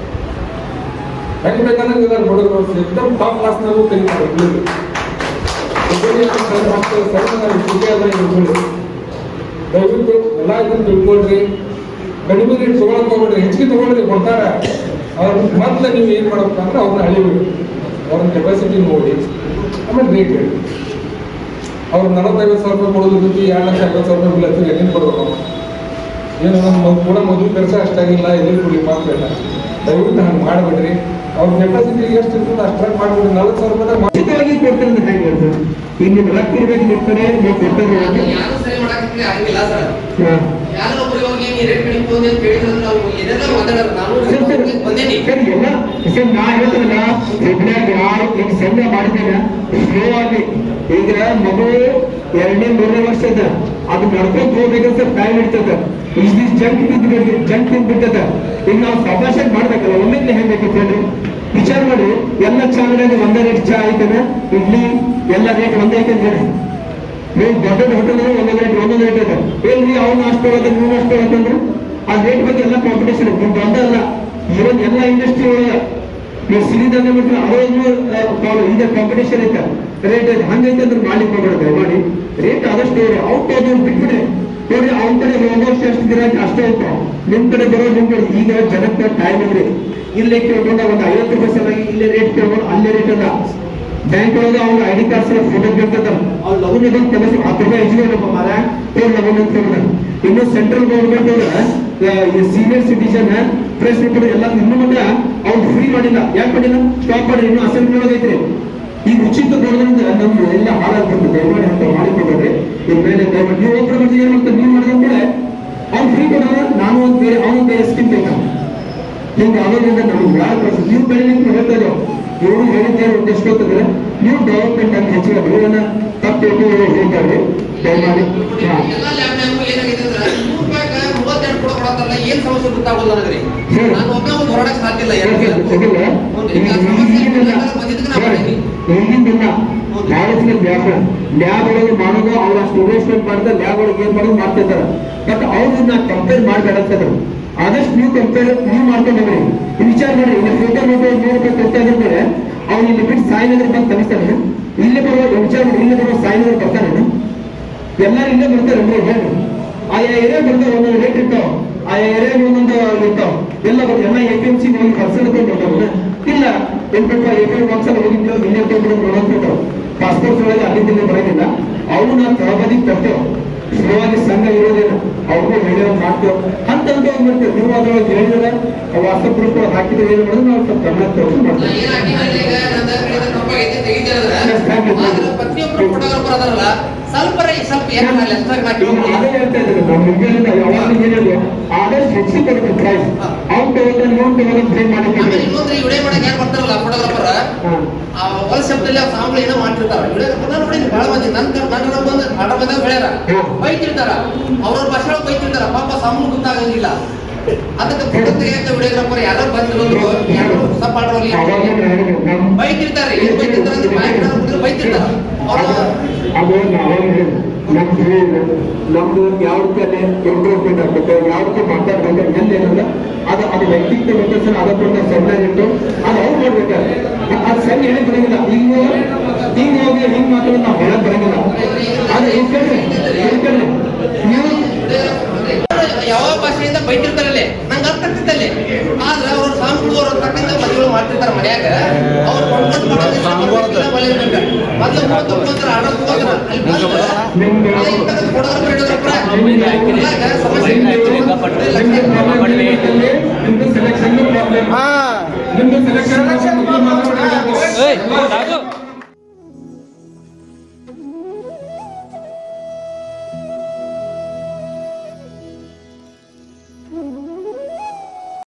ಹೆಂಗ್ ಬೇಕಂದ್ರೆ ಇದಾರೆ ಹುಡುಗರು ಎಕ್ದಮ್ ಟಾಪ್ ಕ್ಲಾಸ್ನಲ್ಲೂ ತೆಗಿತಾರೆ ಹುಬ್ಬಳ್ಳಿ ಹುಬ್ಬಳ್ಳಿ ಅಂತ ಸಣ್ಣ ಮಕ್ಕಳು ಸಣ್ಣ ಹುಡುಗಿ ಅದ ಈ ಹುಬ್ಬಳ್ಳಿ ದಯವಿಟ್ಟು ಎಲ್ಲ ಇದನ್ನ ತಿಳ್ಕೊಳ್ರಿ ಕಡಿಮೆ ರೇಟ್ ತಗೊಳಕ್ ಹೋಗ್ಬೇಡ್ರಿ ಹೆಚ್ಚಿಗೆ ತಗೊಳ್ರಿ ಕೊಡ್ತಾರ ಅವ್ರ ಮೊದ್ಲು ನೀವು ಏನ್ ಮಾಡ್ಬೇಕು ಅಂದ್ರೆ ಅವ್ರನ್ನ ಅಳಿಬೇಡಿ ಅವ್ರನ್ನ ಕೆಪಾಸಿಟಿ ನೋಡಿ ಆಮೇಲೆ ರೇಟ್ ಹೇಳಿ ಅವ್ರು ನಲವತ್ತೈವತ್ತು ಸಾವಿರ ರೂಪಾಯಿ ಕೊಡೋದು ಜೊತೆ ಎರಡು ಲಕ್ಷ ಐವತ್ತು ಸಾವಿರ ರೂಪಾಯಿ ಬಿಲ್ ಹತ್ತಿರ ಎಲ್ಲಿಂದ ಕೊಡ್ಬೇಕು ಅವ್ರು? ಏನು ನಮ್ಮ ಮಗು ಕೂಡ ಮದುವೆ ಕೆಲಸ ಅಷ್ಟಾಗಿಲ್ಲ ಎಲ್ಲಿ ಕೊಡಿ ಮಾತ್ರ ಇಲ್ಲ ದಯವಿಟ್ಟು ಹಂಗೆ ಮಾಡಬೇಡ್ರಿ ಅವ್ರ ಕೆಪಾಸಿಟಿ ಎಷ್ಟು ಇರ್ತದೆ ಅಷ್ಟ್ರಾಗಿ ಮಾಡ್ಬಿಡ್ರಿ ನಲವತ್ತು ಸಾವಿರ ರೂಪಾಯಿ ಉಚಿತವಾಗಿ ಕೊಡ್ತಾರೆ ಅಂತ ಹೆಂಗೆ ಹೇಳ್ತಾರೆ ಈಗ ನಿಮ್ಗೆ ರೊಕ್ಕ ಇರ್ಬೇಕು ನಿಮ್ಮ ಕಡೆ ನೀವು ಕೊಡ್ತಾರೆ ಯಾರು ಸರಿ ಮಾಡಕ್ಕೆ ಆಗಿಲ್ಲ ಸರ್ ಹಾ. ಯಾರೋ ಒಬ್ರು ಹೋಗಿ ನೀವು ರೇಟ್ ಕಡಿಬೋದು ಅಂತ ಹೇಳಿದ್ರೆ ನಾವು ಏನೆಲ್ಲ ಮಾತಾಡೋದು ನಾನು ಸರ್, ಸರ್, ಬಂದೇನಿ ಸರ್, ಎಲ್ಲ ಸರ್ ನಾ ಹೇಳ್ತೀನಲ್ಲ ಒಬ್ಬನಾಗ ಯಾರು ಈಗ ಸಂಘ ಮಾಡಿದ್ದೇನೆ ಸ್ಲೋ ಆಗಿ ಈಗ ಮಗು ಎರಡನೇ ಮೂರನೇ ವರ್ಷದ ಅದು ನಡ್ಕೊಂಡು ಹೋಗ್ಬೇಕಂತ ಸರ್ ಟೈಮ್ ಇರ್ತದ ಇಷ್ಟು ಜಂಕ್ ಬಿದ್ದು ಜಂಕ್ ತಿಂದ್ಬಿಟ್ಟದ ಈಗ ನಾವು ಸಭಾಷಣೆ ಮಾಡ್ಬೇಕಲ್ಲ ಒಮ್ಮೆಲೆ ಹೆಂಗ್ ಹೇಳಿ ವಿಚಾರ ಮಾಡಿ ಎಲ್ಲ ಚಾನಲ್ನಾಗ ಒಂದೇ ರೇಟ್ ಚಾ ಐತನ ಇಡ್ಲಿ ಎಲ್ಲ ರೇಟ್ ಒಂದೇ ಐತೆ ಹೇಳಿ ನೀವು ದೊಡ್ಡ ದೊಡ್ಡ ಹೋಟೆಲ್ ಒಂದೊಂದು ರೇಟ್ ಒಂದೊಂದು ರೇಟ್ ಇದೆ ಎಲ್ಲಿ ಅವ್ನು ಅಷ್ಟು ಹೋಗೋದು ನೀವು ಅಷ್ಟು ಹೋಗೋದಂದ್ರೆ ಆ ರೇಟ್ ಬಗ್ಗೆ ಎಲ್ಲ ಕಾಂಪಿಟೇಷನ್ ನೀವು ದೊಡ್ಡ ಅಲ್ಲ ಇವನ್ ಎಲ್ಲ ಇಂಡಸ್ಟ್ರಿ ಒಳಗೆ ನೀವು ಸಿರಿಧಾನ್ಯ ಬಿಟ್ಟು ಅವಾಗ ಈಗ ಕಾಂಪಿಟೇಷನ್ ಐತೆ ರೇಟ್ ಐತೆ ಹಂಗೈತೆ ಅಂದ್ರೆ ಮಾಡ್ಲಿಕ್ಕೆ ಹೋಗ್ಬೇಡ ದಯಮಾಡಿ ರೇಟ್ ಆದಷ್ಟು ಇವ್ರು ಔಟ್ ಹೋದವ್ರು ಬಿಟ್ಬಿಡ್ರಿ ನೋಡಿ ಅವ್ನ ಕಡೆ ಹೋಗೋಷ್ಟು ಎಷ್ಟು ದಿನ ಆಯ್ತು ಅಷ್ಟೇ ಇತ್ತು ನಿಮ್ ಕಡೆ ಬರೋ ನಿಮ್ ಕಡೆ ಈಗ ಜನಕ್ಕೆ ಟೈಮ್ ಇದ್ರಿ ಇಲ್ಲೇ ಕೇಳ್ಕೊಂಡ ಒಂದು ಐವತ್ತು ರೂಪಾಯಿ ಸಲುವಾಗಿ ಇಲ್ಲೇ ರೇಟ್ ಕೇಳ್ಕೊಂಡು ಅಲ್ಲೇ ರೇಟ್ ಅಲ್ಲ ಬ್ಯಾಂಕ್ ಒಳಗೆ ಅವ್ನ ಐಡಿ ಕಾರ್ಡ್ ಸಲ ಫೋಟೋ ಬೇಕಂತ ಅವ್ರು ಲಘು ನಿಗಮ್ ಕೆಲಸ ಹತ್ತು ರೂಪಾಯಿ ಹೆಚ್ಚಿಗೆ ನಮ್ಮ ಮರ ತೋರ್ ಲಘು ಅಂತ ಹೇಳಿದ ಇನ್ನು ಸೆಂಟ್ರಲ್ ಗೌರ್ಮೆಂಟ್ ಅವ್ರ ಸೀನಿಯರ್ ಸಿಟಿಜನ್ ಪ್ರೆಸ್ ರಿಪೋರ್ಟ್ ಎಲ್ಲ ಇನ್ನು ಮುಂದೆ ಅವ್ರು ಫ್ರೀ ಮಾಡಿಲ್ಲ ಯಾಕೆ ಮಾಡಿಲ್ಲ ಸ್ಟಾಪ್ ಮಾಡಿ ಇನ್ನು ಅಸೆಂಬ್ಲಿ ಒಳಗೆ ಐತ್ರಿ ಈಗ ಉಚಿತ ಕೊಡೋದ್ರಿಂದ ನಮ್ಗೆ ಎಲ್ಲ ಹಾಳಾಗ್ಬಿಟ್ಟು ದಯಮಾಡಿ ಅಂತ ಮಾಡಿಕೊಡ್ರಿ ಇನ್ ಮೇಲೆ ದಯಮಾಡಿ ನೀವು ಒಬ್ಬರ ಬಗ್ಗೆ ಏನ್ ಮಾಡ್ತಾರೆ ನೀವು ಮಾಡಿದ ಕೂಡ ಅವ್ನು ಫ್ರೀ ಕೊಡೋಣ ನಾನು ಒಂದು ಬೇರೆ ಅವನು ಬೇರೆ ಸ್ಕೀಮ್ ಬೇಕಾ ಹಿಂಗೆ ಆಗೋದ್ರಿಂದ ನಮ್ಗೆ ಯಾರು ಕಳ್ಸಿ ನೀವು ಬೆಳಿಲಿಕ್ಕೆ ಹೇಳ್ತಾ ಇದ್ದೇವೆ ಇವರು ಹೇಳಿದ್ದೇನು ಉದ್ದೇಶ ಗೊತ್ತಿದ್ರೆ ನೀವು ಡೆವಲಪ್ಮೆಂಟ್ ಅಂತ ಹೆಚ್ಚಿಗೆ ಇವರನ್ನ ತಪ್ಪು ಹೇಳ್ತಾರೆ ದಯಮಾಡಿ ಹಾ. ಎಲ್ಲ ಲ್ಯಾಬ್ನ್ಯಾಗು ಏನಾಗಿದೆ ಅಂದ್ರೆ ನೂರು ರೂಪಾಯಿಗೆ ಮೂವತ್ತೆರಡು ಕೊಡ ಕೊಡತ್ತಲ್ಲ ಏನ್ ಸಮಸ್ಯೆ ಗೊತ್ತಾಗೋಲ್ಲ ನನಗೆ ಹ್ಮ್. ನಾನು ಒಬ್ಬನೇ ಒಂದು ಹೊರಡಕ್ ಸಾಧ್ಯ ಇಲ್ಲ ಎರಡು ಯಾಕೆ ಗೊತ್ತಿಲ್ಲ? ಹೌದು, ಈಗ ಈ- ಸಮಸ್ಯೆ ಈಗಿನ ದಿನ- ಬಂದಿದ್ದಕ್ಕೆ ನಾನು ಹೇಳಿ, ಬಂದೀನಿ. ಈಗಿನ ದಿನ ಭಾರತದ ಲ್ಯಾಬ್ ಲ್ಯಾಬ್ ಒಳಗೆ ಮಾಡೋದು ಅವ್ರು ಅಷ್ಟು ಇನ್ವೆಸ್ಟ್ಮೆಂಟ್ ಮಾಡಿದ್ರೆ ಲ್ಯಾಬ್ ಒಳಗೆ ಏನ್ ಮಾಡೋದು ಮಾಡ್ತಿದ್ದಾರೆ ಬಟ್ ಅವ್ರನ್ನ ಕಂಪೇರ್ ಮಾಡಬೇಡ ಅಂತಿದ್ರು ಆದಷ್ಟು ನೀವು ಕಂಪೇರ್ ನೀವು ಮಾಡ್ಕೊಂಡ್ರಿ ಈ ವಿಚಾರ ಮಾಡಿ ಇಲ್ಲಿ ಫೋಟೋ ನೋಟೋ ನೂರು ರೂಪಾಯಿ ಕೊಡ್ತಾ ಇದ್ರೆ ಅವ್ನು ಇಲ್ಲಿ ಬಿಟ್ಟು ಸಾಯಿನಗರ ಬಂದು ತರಿಸ್ತಾನೆ ಇಲ್ಲಿ ಬರುವ ವಿಚಾರ ಮಾಡಿ ಇಲ್ಲಿ ಬರುವ ಸಾಯಿನಗರ ಬರ್ತಾನೆ ಎಲ್ಲರೂ ಇಲ್ಲೇ ಬರ್ತಾರೆ ಅಂದ್ರೆ ಹೇಳಿ ಆಯಾ ಏರಿಯಾ ಬರ್ತಾರೆ ಒಂದೊಂದು ರೇಟ್ ಇರ್ತಾವ ಆಯಾ ಏರಿಯಾಗ ಒಂದೊಂದು ಇರ್ತಾವ ಎಲ್ಲ ಬರ್ತಾರೆ ಎಲ್ಲ ಎ ಪಿ ಎಂ ಸಿ ಹೋಗಿ ಹರ್ಸಡ್ಕೊಂಡು ಬರ್ತಾವಲ್ಲ ಇಲ್ಲ ಎಂಟು ಎ ಪಿ ಎಂ ಒಂದ್ಸಲ ಹೋಗಿದ್ದೇವೆ ಇಲ್ಲೇ ತೊಗೊಂಡು ನೋಡೋಂತಿರ್ತಾವ ಪಾಸ್ಪೋರ್ಟ್ ಒಳಗೆ ಅಲ್ಲಿಂದ ಬರೋದಿಲ್ಲ ಅವ್ರು ನಾವು ತಳಬದಿಗೆ ತರ್ತೇವೆ ಶುರುವಾಗಿ ಸಂಘ ಇರೋದಿಲ್ಲ ಅವ್ರಿಗೂ ಹೇಳಿರೋ ಮಾಡ್ತೇವೆ ಅಂತ ಅನುಭವ ಮಾಡ್ತೇವೆ ನೀವು ಅದ್ರೊಳಗೆ ಹೇಳಿದ್ರೆ ವಾಟ್ಸಪ್ ಗ್ರೂಪ್ ಒಳಗೆ ಹಾಕಿದ್ರೆ ಏನು ಮಾಡೋದು ನಾವು ಸ್ವಲ್ಪ ಗಮನ ತಗೊಂಡು ನಾ ಮಾಡ್ತೇವೆ ಏನ್ ಹಾಕಿದ್ರೆ ಈಗ ನಂದು ಕಡೆಯಿಂದ ತಪ್ಪಾಗೈತೆ ತೆಗಿತೀನಿ ಅಂದ್ರೆ Yes, thank you. ಆದ್ರೆ ಪ್ರತಿಯೊಬ್ಬರು ಫೋಟೋಗ್ರಾಫರ್ ಅದಾರಲ್ಲ ಸ್ವಲ್ಪ ರೈ ಸ್ವಲ್ಪ ಏನ್ ಮಾಡಲಿ ಅಷ್ಟಾಗಿ ನಾ ಇವಾಗ ಅದೇ ಹೇಳ್ತಾ ಇದ್ದೀನಿ ನಮ್ಮ ಮುಂಜಾನೆ ಯಾವಾಗ ಏನಿದೆ ಆದಷ್ಟು ಹೆಚ್ಚಿಗೆ ಕೊಡುತ್ತೆ ಪ್ರೈಸ್ ಅವ್ನು ತಗೊಂಡ್ರೆ ನೋಡ್ ತಗೊಂಡ್ರೆ ಬ್ಲೇಮ್ ಆಮೇಲೆ ಮಾಡಿದ್ರೆ ಇನ್ನೊಂದ್ರೆ ಈ ವಿಡಿಯೋ ಮಾಡಕ್ ಯಾರು ಬರ್ತಾರಲ್ಲ ಫೋಟೋಗ್ರಾಫರ್ ಆ ಹೊಲ ಶಬ್ದದಲ್ಲಿ ಆ ಸಾಂಗ್ಳು ಏನೋ ಮಾಡ್ತಿರ್ತಾರ ವಿಡಿಯೋಗ್ರಾಫರ್ ನಾನು ನೋಡಿದ್ದೀನಿ ಬಹಳ ಮಂದಿ ನನ್ ಕರ್- ನನ್ನ ನಮ್ಮ ಬಂದ ಆಟ ಬಂದಾಗ ಹೇಳ್ಯಾರ ಹ್ಮ್. ಬೈತಿರ್ತಾರ ಅವ್ರವ್ರ ಭಾಷೆ ಒಳಗೆ ಬೈತಿರ್ತಾರ ಪಾಪ ಸಾಂಗ್ ಗೊತ್ತಾಗಂಗಿಲ್ಲ ಅದಕ್ಕೆ ಫೋಟೋ ತೆಗಿಯಕ್ಕೆ ವಿಡಿಯೋಗ್ರಾಫರ್ ಯಾರೋ ಬಂದಿರೋದು ಯಾರೋ ಹೊಸ ಪಾಡ್ರಲ್ಲಿ ಅವಾಗ ಹೇಳಿದೆ ನಮ್ಮ ಬೈತಿರ್ತಾರೆ ಏನ್ ಬೈತಿರ್ತಾರ ಅಂದ್ರೆ ಬಾಯಿ ಬಿಡೋದು ಬೈತಿರ್ತಾರ ಅವ್ರು ಅದು ನಾವು ನಮ್ದು ನಮ್ದು ಯಾವ ರೀತಿಯಲ್ಲಿ ಇಂಪ್ರೂವ್ಮೆಂಟ್ ಆಗ್ಬೇಕು ಯಾವ ರೀತಿ ಮಾತಾಡ್ಬೇಕು ಎಲ್ಲೇನಲ್ಲ ಅದು ಅದು ವ್ಯಕ್ತಿತ್ವ ವಿಕಸನ ಅದಕ್ಕೊಂದು ಸಣ್ಣ ಇಟ್ಟು ಅದು ಅವ್ರು ಮಾಡ್ಬೇಕಾದ್ರೆ ಅದು ಸಣ್ಣ ಹೇಳಿ ಬರಂಗಿಲ್ಲ ಈಗ ಹಿಂಗ್ ಹೋಗಿ ಹಿಂಗ್ ಮಾತಾಡೋದು ನಾವು ಹೇಳಕ್ ಬರಂಗಿಲ್ಲ ಅದು ಈ ಕಡೆ ಈ ಕಡೆ ನೀವು ಯಾವ ಭಾಷೆಯಿಂದ ಬೈತಿರ್ತಾರಲ್ಲೇ ನಂಗೆ ಅರ್ಥ ಆಗ್ತಿತ್ತಲ್ಲಿ ಆದ್ರೆ ಅವ್ರ ಸಾಂಗ್ಗಳು ಅವ್ರ ತಕ್ಕಂತ ಮದುವೆ ಮಾಡ್ತಿರ್ತಾರ ಮನ್ಯಾಗ ಅವ್ರು ಕೊಂಡ್ಕೊಂಡು ಮೊದಲು ಮೂವತ್ತು ಮೂವತ್ತರ ಆಡ ಮೂವತ್ತರ ಅಲ್ಲಿ ಬಂದು ನಿಮ್ಗೆ ಅದೇ ಇಂಥದ್ದು ಫೋಟೋಗ್ರಾಫರ್ ಹಿಡಿದ್ರಪ್ಪ. ನಿಮ್ಗೆ ಇವಾಗ ಸಮಸ್ಯೆ ನಿಮ್ಗೆ problem ಏನಿದೆ? ನಿಮ್ದು ಸೆಲೆಕ್ಷನ್ ಪ್ರಾಬ್ಲಮ್ ನಿಮ್ದು ಸೆಲೆಕ್ಷನ್ ಏಯ್, ಸಾಕು.